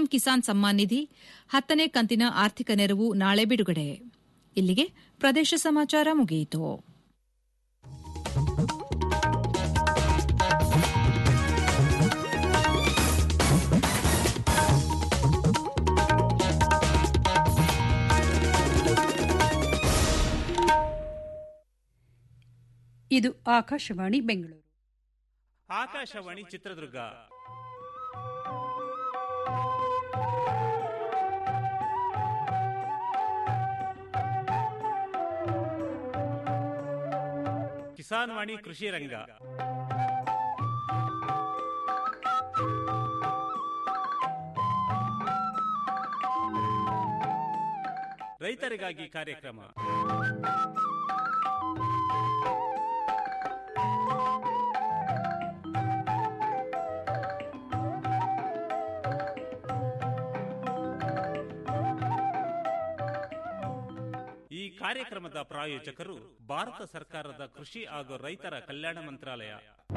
PM Kisan Samman ನಿಧಿ ಹತ್ತನೇ ಕಂತಿನ ಆರ್ಥಿಕ ನೆರವು ನಾಳೆ ಬಿಡುಗಡೆ ಇಲ್ಲಿಗೆ ಪ್ರದೇಶ ಸಮಾಚಾರ ಮುಗಿಯಿತು ಇದು ಆಕಾಶವಾಣಿ ಬೆಂಗಳೂರು ಆಕಾಶವಾಣಿ ಚಿತ್ರದುರ್ಗ ಕಿಸಾನ್ ವಾಣಿ ಕೃಷಿ ರಂಗ ರೈತರಿಗಾಗಿ ಕಾರ್ಯಕ್ರಮ ಈ ಕಾರ್ಯಕ್ರಮದ ಪ್ರಾಯೋಜಕರು ಭಾರತ ಸರ್ಕಾರದ ಕೃಷಿ ಹಾಗೂ ರೈತರ ಕಲ್ಯಾಣ ಮಂತ್ರಾಲಯ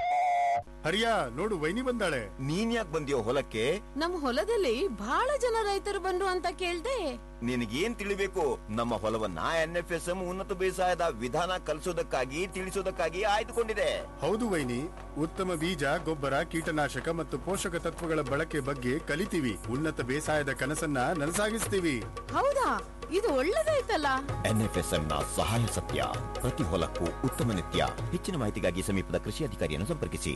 ಹರಿಯ ನೋಡು ವೈನಿ ಬಂದಾಳೆ ನೀನ್ ಯಾಕೆ ಬಂದಿಯೋ ಹೊಲಕ್ಕೆ ನಮ್ ಹೊಲದಲ್ಲಿ ಬಹಳ ಜನ ರೈತರು ಬಂದ್ರು ಅಂತ ಕೇಳ್ದೆ ನಿನಗೇನ್ ತಿಳಿಬೇಕು ನಮ್ಮ ಹೊಲವನ್ನ ಎನ್ ಎಫ್ ಎಸ್ ಎಂ ಉನ್ನತ ಬೇಸಾಯದ ವಿಧಾನ ಕಲಿಸೋದಕ್ಕಾಗಿ ತಿಳಿಸೋದಕ್ಕಾಗಿ ಆಯ್ದುಕೊಂಡಿದೆ ಹೌದು ವೈನಿ ಉತ್ತಮ ಬೀಜ ಗೊಬ್ಬರ ಕೀಟನಾಶಕ ಮತ್ತು ಪೋಷಕ ತತ್ವಗಳ ಬಳಕೆ ಬಗ್ಗೆ ಕಲಿತೀವಿ ಉನ್ನತ ಬೇಸಾಯದ ಕನಸನ್ನ ನನಸಾಗಿಸ್ತೀವಿ ಹೌದಾ ಇದು ಒಳ್ಳೇದಾಯ್ತಲ್ಲ ಎನ್ ಎಫ್ ಎಸ್ ಎಂ ನ ಸಹಾಯ ಸತ್ಯ ಪ್ರತಿ ಹೊಲಕ್ಕೂ ಉತ್ತಮ ನಿತ್ಯ ಹೆಚ್ಚಿನ ಮಾಹಿತಿಗಾಗಿ ಸಮೀಪದ ಕೃಷಿ ಅಧಿಕಾರಿಯನ್ನು ಸಂಪರ್ಕಿಸಿ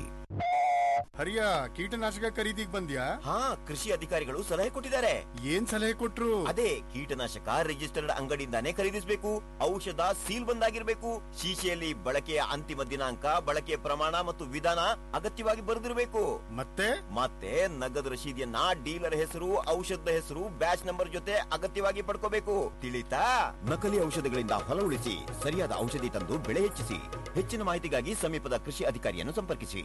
ಹರಿಯ ಕೀಟನಾಶಕ ಖರೀದಿಗ್ ಬಂದ್ಯಾ ಹಾ ಕೃಷಿ ಅಧಿಕಾರಿಗಳು ಸಲಹೆ ಕೊಟ್ಟಿದ್ದಾರೆ ಏನ್ ಸಲಹೆ ಕೊಟ್ರು ಅದೇ ಕೀಟನಾಶಕ ರಿಜಿಸ್ಟರ್ಡ್ ಅಂಗಡಿಯಿಂದಾನೇ ಖರೀದಿಸಬೇಕು ಔಷಧ ಸೀಲ್ ಬಂದಾಗಿರ್ಬೇಕು ಶೀಶೆಯಲ್ಲಿ ಬಳಕೆಯ ಅಂತಿಮ ದಿನಾಂಕ ಬಳಕೆಯ ಪ್ರಮಾಣ ಮತ್ತು ವಿಧಾನ ಅಗತ್ಯವಾಗಿ ಬರೆದಿರಬೇಕು ಮತ್ತೆ ಮತ್ತೆ ನಗದು ರಶೀದಿಯನ್ನ ಡೀಲರ್ ಹೆಸರು ಔಷಧದ ಹೆಸರು ಬ್ಯಾಚ್ ನಂಬರ್ ಜೊತೆ ಅಗತ್ಯವಾಗಿ ಪಡ್ಕೋಬೇಕು ತಿಳಿತಾ ನಕಲಿ ಔಷಧಗಳಿಂದ ಹೊಲ ಉಳಿಸಿ ಸರಿಯಾದ ಔಷಧಿ ತಂದು ಬೆಳೆ ಹೆಚ್ಚಿಸಿ ಹೆಚ್ಚಿನ ಮಾಹಿತಿಗಾಗಿ ಸಮೀಪದ ಕೃಷಿ ಅಧಿಕಾರಿಯನ್ನು ಸಂಪರ್ಕಿಸಿ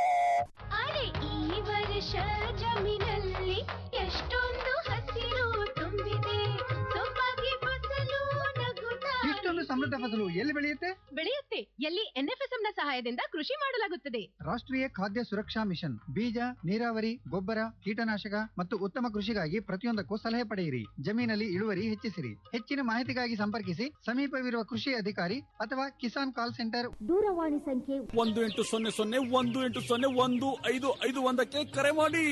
ಅರೆ ಈ ವರ್ಷ ಜಮೀನಲ್ಲಿ ಎಷ್ಟೊಂದು ಹಸಿರು ತುಂಬಿದೆ ಸೊಬಗೆ ಫಸಲು ನಗುತ್ತಾ ಇಷ್ಟೊಂದು ಸಮೃದ್ಧ ಫಸಲು ಎಲ್ಲಿ ಬೆಳೆಯುತ್ತೆ ಬೆಳೆಯುತ್ತೆ ಎಲ್ಲಿ ಎನ್ಎಫ್ಎಸ್ಎಂ ನ ಸಹಾಯದಿಂದ ಕೃಷಿ ಮಾಡಲಾಗುತ್ತದೆ ರಾಷ್ಟ್ರೀಯ ಖಾದ್ಯ ಸುರಕ್ಷಾ ಮಿಷನ್ ಬೀಜ ನೀರಾವರಿ ಗೊಬ್ಬರ ಕೀಟನಾಶಕ ಮತ್ತು ಉತ್ತಮ ಕೃಷಿಗಾಗಿ ಪ್ರತಿಯೊಂದಕ್ಕೂ ಸಲಹೆ ಪಡೆಯಿರಿ ಜಮೀನಲ್ಲಿ ಇಳುವರಿ ಹೆಚ್ಚಿಸಿರಿ ಹೆಚ್ಚಿನ ಮಾಹಿತಿಗಾಗಿ ಸಂಪರ್ಕಿಸಿ ಸಮೀಪವಿರುವ ಕೃಷಿ ಅಧಿಕಾರಿ ಅಥವಾ ಕಿಸಾನ್ ಕಾಲ್ ಸೆಂಟರ್ ದೂರವಾಣಿ ಸಂಖ್ಯೆ ಒಂದು ಎಂಟು ಸೊನ್ನೆ ಸೊನ್ನೆ ಒಂದು ಎಂಟು ಸೊನ್ನೆ ಒಂದು ಐದು ಐದು ಒಂದಕ್ಕೆ ಕರೆ ಮಾಡಿ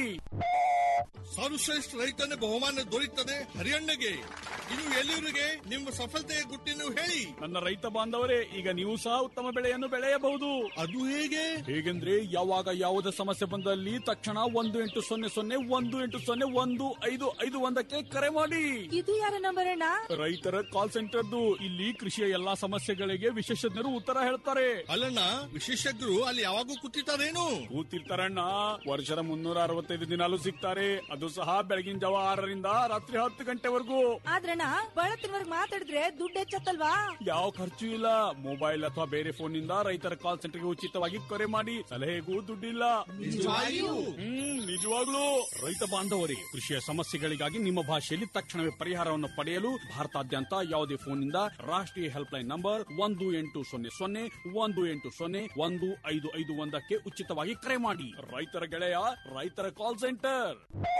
ಸರ್ವಶ್ರೇಷ್ಠ ರೈತನ ಬಹುಮಾನ ದೊರೆಯುತ್ತದೆ ಹರಿಯಣ್ಣಗೆ ಇನ್ನು ಎಲ್ಲಿವರಿಗೆ ನಿಮ್ಮ ಸಫಲತೆಯ ಗುಟ್ಟಿನ ಹೇಳಿ ನನ್ನ ರೈತ ಬಾಂಧವರೇ ಈಗ ನೀವು ಸಹ ಉತ್ತಮ ಬೆಳೆಯನ್ನು ಬೆಳೆಯಬಹುದು ಅದು ಹೇಗೆ ಹೇಗೆಂದ್ರೆ ಯಾವಾಗ ಯಾವುದೇ ಸಮಸ್ಯೆ ಬಂದಲ್ಲಿ ತಕ್ಷಣ ಒಂದು ಎಂಟು ಸೊನ್ನೆ ಸೊನ್ನೆ ಒಂದು ಎಂಟು ಸೊನ್ನೆ ಒಂದು ಐದು ಐದು ಒಂದಕ್ಕೆ ಕರೆ ಮಾಡಿ ಇದು ಯಾರ ನಂಬರ್ ಅಣ್ಣ ರೈತರ ಕಾಲ್ ಸೆಂಟರ್ದು ಇಲ್ಲಿ ಕೃಷಿಯ ಎಲ್ಲಾ ಸಮಸ್ಯೆಗಳಿಗೆ ವಿಶೇಷಜ್ಞರು ಉತ್ತರ ಹೇಳ್ತಾರೆ ಅಲ್ಲಣ್ಣ ವಿಶೇಷಜ್ಞರು ಅಲ್ಲಿ ಯಾವಾಗೂ ಕೂತಿರ್ತಾರೇನು ಕೂತಿರ್ತಾರಣ್ಣ ವರ್ಷದ ಮುನ್ನೂರ ಅರವತ್ತೈದು ದಿನಾಲು ಸಿಗ್ತಾರೆ ಅದು ಸಹ ಬೆಳಗಿನ ಜಾವ ಆರರಿಂದ ರಾತ್ರಿ ಹತ್ತು ಗಂಟೆವರೆಗೂ ಆದ್ರಣ್ಣ ಬಳತ್ತಿನವರ್ಗ್ ಮಾತಾಡಿದ್ರೆ ದುಡ್ಡು ಹೆಚ್ಚತ್ತಲ್ವಾ ಯಾವ ಖರ್ಚು ಇಲ್ಲ ಮೊಬೈಲ್ ಅಥವಾ ಬೇರೆ ಫೋನ್ ನಿಂದ ರೈತರ ಕಾಲ್ ಸೆಂಟರ್ಗೆ ಉಚಿತವಾಗಿ ಕರೆ ಮಾಡಿ ಸಲಹೆಗೂ ದುಡ್ಡಿಲ್ಲ ನಿಜವಾಗಿಯೂ? ಹ್ಮ್ ನಿಜವಾಗ್ಲೂ ರೈತ ಬಾಂಧವರೇ ಕೃಷಿಯ ಸಮಸ್ಯೆಗಳಿಗಾಗಿ ನಿಮ್ಮ ಭಾಷೆಯಲ್ಲಿ ತಕ್ಷಣವೇ ಪರಿಹಾರವನ್ನು ಪಡೆಯಲು ಭಾರತಾದ್ಯಂತ ಯಾವುದೇ ಫೋನ್ ನಿಂದ ರಾಷ್ಟ್ರೀಯ ಹೆಲ್ಪ್ ಲೈನ್ ನಂಬರ್ ಒಂದು ಎಂಟು ಸೊನ್ನೆ ಸೊನ್ನೆ ಒಂದು ಎಂಟು ಸೊನ್ನೆ ಒಂದು ಐದು ಐದು ಒಂದಕ್ಕೆ ಉಚಿತವಾಗಿ ಕರೆ ಮಾಡಿ ರೈತರ ಗೆಳೆಯ ರೈತರ ಕಾಲ್ ಸೆಂಟರ್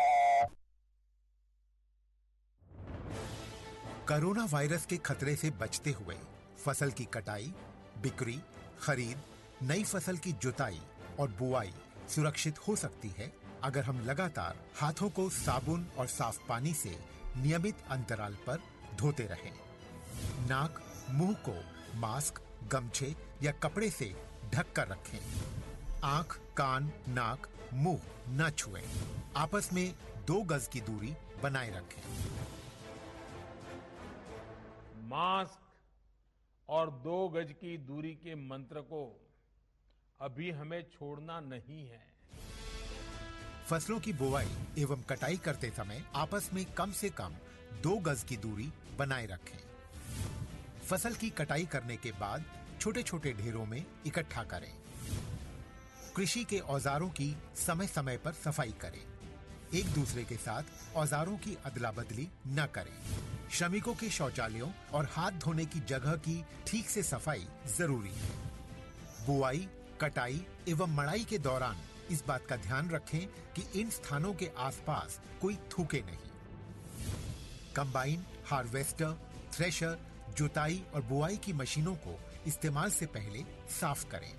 कोरोना वायरस के खतरे से बचते हुए फसल की कटाई बिक्री खरीद नई फसल की जुताई और बुआई सुरक्षित हो सकती है अगर हम लगातार हाथों को साबुन और साफ पानी से नियमित अंतराल पर धोते रहें। नाक मुंह को मास्क गमछे या कपड़े से ढक कर रखें आंख कान नाक मुंह न छुएं। आपस में दो गज की दूरी बनाए रखें मास्क और दो गज की दूरी के मंत्र को अभी हमें छोड़ना नहीं है फसलों की बुवाई एवं कटाई करते समय आपस में कम से कम दो गज की दूरी बनाए रखें फसल की कटाई करने के बाद छोटे छोटे ढेरों में इकट्ठा करें कृषि के औजारों की समय समय पर सफाई करें एक दूसरे के साथ औजारों की अदला बदली न करें श्रमिकों के शौचालयों और हाथ धोने की जगह की ठीक से सफाई जरूरी है बुआई कटाई एवं मड़ाई के दौरान इस बात का ध्यान रखें कि इन स्थानों के आसपास कोई थूके नहीं कंबाइन हार्वेस्टर थ्रेशर जुताई और बुआई की मशीनों को इस्तेमाल से पहले साफ करें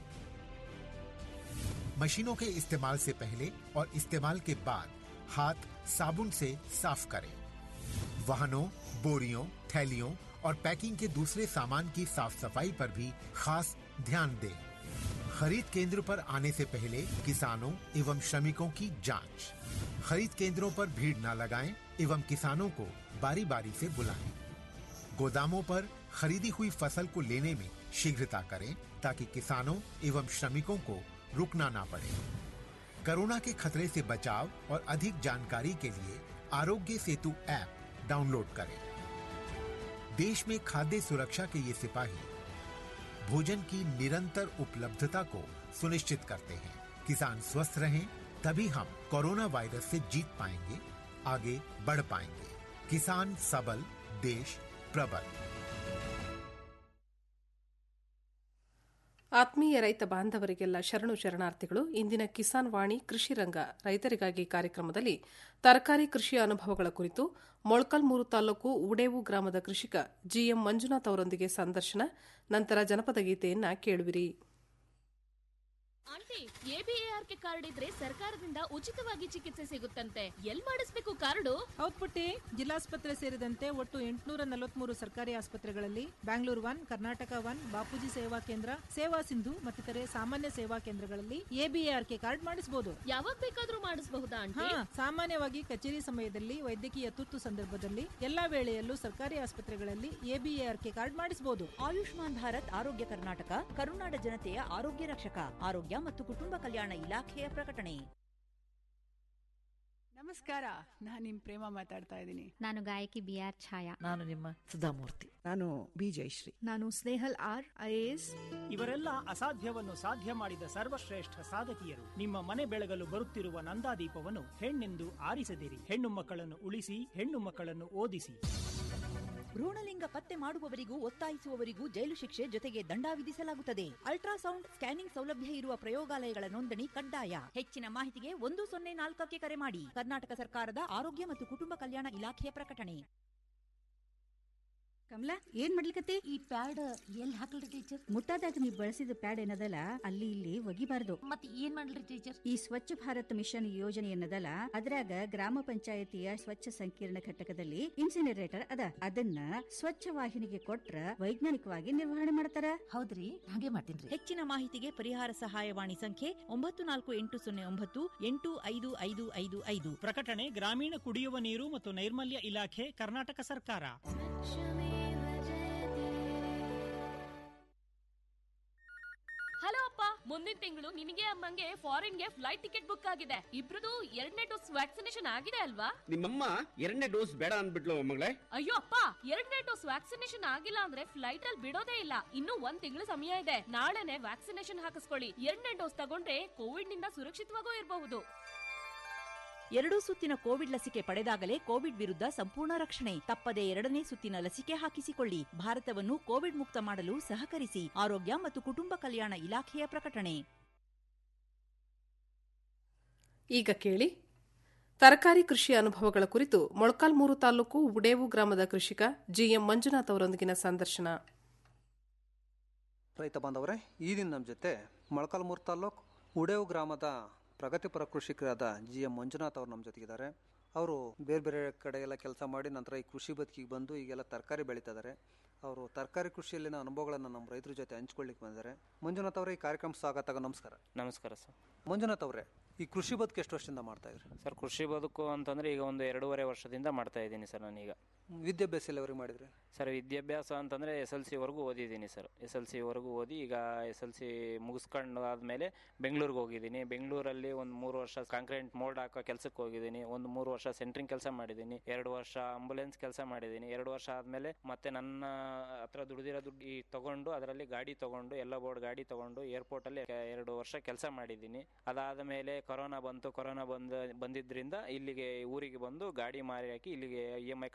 मशीनों के इस्तेमाल से पहले और इस्तेमाल के बाद हाथ साबुन से साफ करें वाहनों बोरियों थैलियों और पैकिंग के दूसरे सामान की साफ सफाई पर भी खास ध्यान दें खरीद केंद्र पर आने से पहले किसानों एवं श्रमिकों की जांच खरीद केंद्रों पर भीड़ न लगाएं एवं किसानों को बारी बारी से बुलाएं गोदामों पर खरीदी हुई फसल को लेने में शीघ्रता करें ताकि किसानों एवं श्रमिकों को रुकना ना पड़े कोरोना के खतरे से बचाव और अधिक जानकारी के लिए आरोग्य सेतु ऐप डाउनलोड करें देश में खाद्य सुरक्षा के ये सिपाही भोजन की निरंतर उपलब्धता को सुनिश्चित करते हैं किसान स्वस्थ रहें तभी हम कोरोना वायरस से जीत पाएंगे आगे बढ़ पाएंगे किसान सबल देश प्रबल ಆತ್ಮೀಯ ರೈತ ಬಾಂಧವರಿಗೆಲ್ಲ ಶರಣು ಶರಣಾರ್ಥಿಗಳು ಇಂದಿನ ಕಿಸಾನ್ ವಾಣಿ ಕೃಷಿ ರಂಗ ರೈತರಿಗಾಗಿ ಕಾರ್ಯಕ್ರಮದಲ್ಲಿ ತರಕಾರಿ ಕೃಷಿಯ ಅನುಭವಗಳ ಕುರಿತು ಮೊಳಕಲ್ಮೂರು ತಾಲೂಕು ಉಡೇವು ಗ್ರಾಮದ ಕೃಷಿಕ ಜಿಎಂ ಮಂಜುನಾಥ್ ಅವರೊಂದಿಗೆ ಸಂದರ್ಶನ ನಂತರ ಜನಪದ ಗೀತೆಯನ್ನ ಕೇಳುವಿರಿ ಆಂಟಿ ಎಬಿಎಆರ್ಕೆ ಕಾರ್ಡ್ ಇದ್ರೆ ಸರ್ಕಾರದಿಂದ ಉಚಿತವಾಗಿ ಚಿಕಿತ್ಸೆ ಸಿಗುತ್ತಂತೆ ಎಲ್ ಮಾಡಿಸ್ಬೇಕು ಕಾರ್ಡು ಹೌದ್ ಪುಟ್ಟಿ ಜಿಲ್ಲಾಸ್ಪತ್ರೆ ಸೇರಿದಂತೆ ಒಟ್ಟು ಎಂಟುನೂರ ನಲವತ್ಮೂರು ಸರ್ಕಾರಿ ಆಸ್ಪತ್ರೆಗಳಲ್ಲಿ ಬ್ಯಾಂಗ್ಳೂರ್ ಒನ್ ಕರ್ನಾಟಕ ಒನ್ ಬಾಪೂಜಿ ಸೇವಾ ಕೇಂದ್ರ ಸೇವಾ ಸಿಂಧು ಮತ್ತಿತರೆ ಸಾಮಾನ್ಯ ಸೇವಾ ಕೇಂದ್ರಗಳಲ್ಲಿ ಎಬಿಎಆರ್ಕೆ ಕಾರ್ಡ್ ಮಾಡಿಸಬಹುದು ಯಾವಾಗ ಬೇಕಾದ್ರೂ ಮಾಡಿಸಬಹುದಾ ಆಂಟಿ ಹಾ ಸಾಮಾನ್ಯವಾಗಿ ಕಚೇರಿ ಸಮಯದಲ್ಲಿ ವೈದ್ಯಕೀಯ ತುರ್ತು ಸಂದರ್ಭದಲ್ಲಿ ಎಲ್ಲಾ ವೇಳೆಯಲ್ಲೂ ಸರ್ಕಾರಿ ಆಸ್ಪತ್ರೆಗಳಲ್ಲಿ ಎಬಿಎಆರ್ಕೆ ಕಾರ್ಡ್ ಮಾಡಿಸಬಹುದು ಆಯುಷ್ಮಾನ್ ಭಾರತ್ ಆರೋಗ್ಯ ಕರ್ನಾಟಕ ಕರುನಾಡ ಜನತೆಯ ಆರೋಗ್ಯ ರಕ್ಷಕ ಆರೋಗ್ಯ ಮತ್ತು ಕುಟುಂಬ ಕಲ್ಯಾಣ ಇಲಾಖೆಯ ಪ್ರಕಟಣೆ ನಮಸ್ಕಾರ ನಾನು ನಿಮ್ ಪ್ರೇಮ ಮಾತಾಡ್ತಾ ಇದ್ದೀನಿ ನಾನು ಗಾಯಕಿ ಬಿ ಆರ್ ಛಾಯಾ ನಾನು ನಿಮ್ಮ ಸುಧಾಮೂರ್ತಿ ನಾನು ಬಿ ಜಯಶ್ರೀ ನಾನು ಸ್ನೇಹಲ್ ಆರ್ ಐಎಎಸ್ ಇವರೆಲ್ಲ ಅಸಾಧ್ಯವನ್ನು ಸಾಧ್ಯ ಮಾಡಿದ ಸರ್ವಶ್ರೇಷ್ಠ ಸಾಧಕಿಯರು ನಿಮ್ಮ ಮನೆ ಬೆಳಗಲು ಬರುತ್ತಿರುವ ನಂದಾದೀಪವನ್ನು ಹೆಣ್ಣೆಂದು ಆರಿಸದಿರಿ ಹೆಣ್ಣು ಮಕ್ಕಳನ್ನು ಉಳಿಸಿ ಹೆಣ್ಣು ಮಕ್ಕಳನ್ನು ಓದಿಸಿ ಭ್ರೂಣಲಿಂಗ ಪತ್ತೆ ಮಾಡುವವರಿಗೂ ಒತ್ತಾಯಿಸುವವರಿಗೂ ಜೈಲು ಶಿಕ್ಷೆ ಜೊತೆಗೆ ದಂಡ ವಿಧಿಸಲಾಗುತ್ತದೆ ಅಲ್ಟ್ರಾಸೌಂಡ್ ಸ್ಕ್ಯಾನಿಂಗ್ ಸೌಲಭ್ಯ ಇರುವ ಪ್ರಯೋಗಾಲಯಗಳ ನೋಂದಣಿ ಕಡ್ಡಾಯ ಹೆಚ್ಚಿನ ಮಾಹಿತಿಗೆ ಒಂದು ಸೊನ್ನೆ ನಾಲ್ಕಕ್ಕೆ ಕರೆ ಮಾಡಿ ಕರ್ನಾಟಕ ಸರ್ಕಾರದ ಆರೋಗ್ಯ ಮತ್ತು ಕುಟುಂಬ ಕಲ್ಯಾಣ ಇಲಾಖೆಯ ಪ್ರಕಟಣೆ ಕಮಲಾ ಏನ್ ಮಾಡ್ಲಿಕತ್ತಿ ಈ ಪ್ಯಾಡ್ ಎಲ್ಲಿ ಹಾಕಲ್ರಿ ಟೀಚರ್ ಮುಟ್ಟಾದಾಗ ನೀವು ಬಳಸಿದ ಪ್ಯಾಡ್ ಏನದಲ್ಲ ಅಲ್ಲಿ ಇಲ್ಲಿ ಒಗಿಬಾರ್ದು ಮತ್ತೆ ಏನ್ ಮಾಡ್ಲಿ ಟೀಚರ್ ಈ ಸ್ವಚ್ಛ ಭಾರತ್ ಮಿಷನ್ ಯೋಜನೆ ಏನದಲ್ಲ ಅದ್ರಾಗ ಗ್ರಾಮ ಪಂಚಾಯತಿಯ ಸ್ವಚ್ಛ ಸಂಕೀರ್ಣ ಘಟಕದಲ್ಲಿ ಇನ್ಸಿನರೇಟರ್ ಅದ ಅದನ್ನ ಸ್ವಚ್ಛ ವಾಹಿನಿಗೆ ಕೊಟ್ರ ವೈಜ್ಞಾನಿಕವಾಗಿ ನಿರ್ವಹಣೆ ಮಾಡ್ತಾರ ಹೌದ್ರಿ ಹಾಗೆ ಮಾಡ್ತೀನಿ ಹೆಚ್ಚಿನ ಮಾಹಿತಿಗೆ ಪರಿಹಾರ ಸಹಾಯವಾಣಿ ಸಂಖ್ಯೆ ಒಂಬತ್ತು ನಾಲ್ಕು ಎಂಟು ಸೊನ್ನೆ ಒಂಬತ್ತು ಎಂಟು ಐದು ಐದು ಐದು ಐದು ಪ್ರಕಟಣೆ ಗ್ರಾಮೀಣ ಕುಡಿಯುವ ನೀರು ಮತ್ತು ನೈರ್ಮಲ್ಯ ಇಲಾಖೆ ಕರ್ನಾಟಕ ಸರ್ಕಾರ ಹಲೋ ಅಪ್ಪ ಮುಂದಿನ ತಿಂಗಳು ನಿನಗೆ ಅಮ್ಮಂಗೆ ಫಾರಿನ್ಗೆ ಫ್ಲೈಟ್ ಟಿಕೆಟ್ ಬುಕ್ ಆಗಿದೆ ಇಬ್ರದು ಎರಡನೇ ಡೋಸ್ ವ್ಯಾಕ್ಸಿನೇಷನ್ ಆಗಿದೆ ಅಲ್ವಾ ನಿಮ್ಮಮ್ಮ ಎರಡನೇ ಡೋಸ್ ಬೇಡ ಅಂದ್ಬಿಟ್ಲು ಮಗಳೇ ಅಯ್ಯೋ ಅಪ್ಪ ಎರಡನೇ ಡೋಸ್ ವ್ಯಾಕ್ಸಿನೇಷನ್ ಆಗಿಲ್ಲ ಅಂದ್ರೆ ಫ್ಲೈಟ್ ಅಲ್ಲಿ ಬಿಡೋದೇ ಇಲ್ಲ ಇನ್ನು ಒಂದ್ ತಿಂಗಳು ಸಮಯ ಇದೆ ನಾಳೆನೆ ವ್ಯಾಕ್ಸಿನೇಷನ್ ಹಾಕಿಸ್ಕೊಳ್ಳಿ ಎರಡನೇ ಡೋಸ್ ತಗೊಂಡ್ರೆ ಕೋವಿಡ್ ನಿಂದ ಸುರಕ್ಷಿತವಾಗೂ ಇರಬಹುದು ಎರಡೂ ಸುತ್ತಿನ ಕೋವಿಡ್ ಲಸಿಕೆ ಪಡೆದಾಗಲೇ ಕೋವಿಡ್ ವಿರುದ್ಧ ಸಂಪೂರ್ಣ ರಕ್ಷಣೆ ತಪ್ಪದೆ ಎರಡನೇ ಸುತ್ತಿನ ಲಸಿಕೆ ಹಾಕಿಸಿಕೊಳ್ಳಿ ಭಾರತವನ್ನು ಕೋವಿಡ್ ಮುಕ್ತ ಮಾಡಲು ಸಹಕರಿಸಿ ಆರೋಗ್ಯ ಮತ್ತು ಕುಟುಂಬ ಕಲ್ಯಾಣ ಇಲಾಖೆಯ ಪ್ರಕಟಣೆ ಈಗ ಕೇಳಿ ತರಕಾರಿ ಕೃಷಿ ಅನುಭವಗಳ ಕುರಿತು ಮೊಳಕಾಲ್ಮೂರು ತಾಲೂಕು ಉಡೇವು ಗ್ರಾಮದ ಕೃಷಿಕ ಜಿಎಂ ಮಂಜುನಾಥ್ ಅವರೊಂದಿಗಿನ ಸಂದರ್ಶನ ರೈತ ಬಾಂಧವರೇ ಈ ದಿನ ನಮ್ಮ ಜೊತೆ ಮೊಳಕಾಲ್ಮೂರು ತಾಲೂಕು ಉಡೇವು ಗ್ರಾಮದ ಪ್ರಗತಿಪರ ಕೃಷಿಕರಾದ ಜಿ ಎಂ ಮಂಜುನಾಥ್ ಅವರು ನಮ್ಮ ಜೊತೆಗಿದ್ದಾರೆ ಅವರು ಬೇರೆ ಬೇರೆ ಕಡೆ ಎಲ್ಲ ಕೆಲಸ ಮಾಡಿ ನಂತರ ಈ ಕೃಷಿ ಬದುಕಿಗೆ ಬಂದು ಈಗೆಲ್ಲ ತರಕಾರಿ ಬೆಳೀತಾ ಇದ್ದಾರೆ ಅವರು ತರಕಾರಿ ಕೃಷಿಯಲ್ಲಿನ ಅನುಭವಗಳನ್ನು ನಮ್ಮ ರೈತರ ಜೊತೆ ಹಂಚ್ಕೊಳ್ಳಿಕ್ಕೆ ಬಂದಿದ್ದಾರೆ ಮಂಜುನಾಥ್ ಅವರೇ ಈ ಕಾರ್ಯಕ್ರಮ ಸ್ವಾಗತ ನಮಸ್ಕಾರ ನಮಸ್ಕಾರ ಸರ್ ಮಂಜುನಾಥ್ ಅವರೇ ಈ ಕೃಷಿ ಬದುಕು ಎಷ್ಟು ವರ್ಷದಿಂದ ಮಾಡ್ತಾ ಇದ್ರಿ ಸರ್ ಕೃಷಿ ಬದುಕು ಅಂತಂದ್ರೆ ಈಗ ಒಂದು ಎರಡೂವರೆ ವರ್ಷದಿಂದ ಮಾಡ್ತಾ ಇದ್ದೀನಿ ಸರ್ ನಾನೀಗ ವಿದ್ಯಾಭ್ಯಾಸ ಎಲ್ಲವರೆಗೆ ಮಾಡಿದ್ರಿ ಸರ್ ವಿದ್ಯಾಭ್ಯಾಸ ಅಂತಂದರೆ ಎಸ್ ಎಲ್ ಸಿವರೆಗೂ ಓದಿದ್ದೀನಿ ಸರ್ ಎಸ್ ಎಲ್ ಸಿವರೆಗೂ ಓದಿ ಈಗ ಎಸ್ ಎಲ್ ಸಿ ಮುಗಿಸ್ಕೊಂಡು ಆದಮೇಲೆ ಬೆಂಗಳೂರಿಗೆ ಹೋಗಿದ್ದೀನಿ ಬೆಂಗಳೂರಲ್ಲಿ ಒಂದು ಮೂರು ವರ್ಷ ಕಾಂಕ್ರೀಟ್ ಮೋಲ್ಡ್ ಹಾಕೋ ಕೆಲಸಕ್ಕೆ ಹೋಗಿದ್ದೀನಿ ಒಂದು ಮೂರು ವರ್ಷ ಸೆಂಟ್ರಿಂಗ್ ಕೆಲಸ ಮಾಡಿದ್ದೀನಿ ಎರಡು ವರ್ಷ ಆಂಬುಲೆನ್ಸ್ ಕೆಲಸ ಮಾಡಿದ್ದೀನಿ ಎರಡು ವರ್ಷ ಆದಮೇಲೆ ಮತ್ತೆ ನನ್ನ ಹತ್ರ ದುಡ್ದಿರೋ ದುಡ್ಡು ಈ ತಗೊಂಡು ಅದರಲ್ಲಿ ಗಾಡಿ ತಗೊಂಡು ಎಲ್ಲ ಬೋರ್ಡ್ ಗಾಡಿ ತಗೊಂಡು ಏರ್ಪೋರ್ಟಲ್ಲಿ ಎರಡು ವರ್ಷ ಕೆಲಸ ಮಾಡಿದ್ದೀನಿ ಅದಾದ ಮೇಲೆ ಕೊರೋನಾ ಬಂತು ಕೊರೋನಾ ಬಂದ ಬಂದಿದ್ದರಿಂದ ಇಲ್ಲಿಗೆ ಊರಿಗೆ ಬಂದು ಗಾಡಿ ಮಾರಿ ಹಾಕಿ ಇಲ್ಲಿಗೆ ಇ ಎಮ್ ಐ ಕಟ್ಟಲಾರ್ದೆ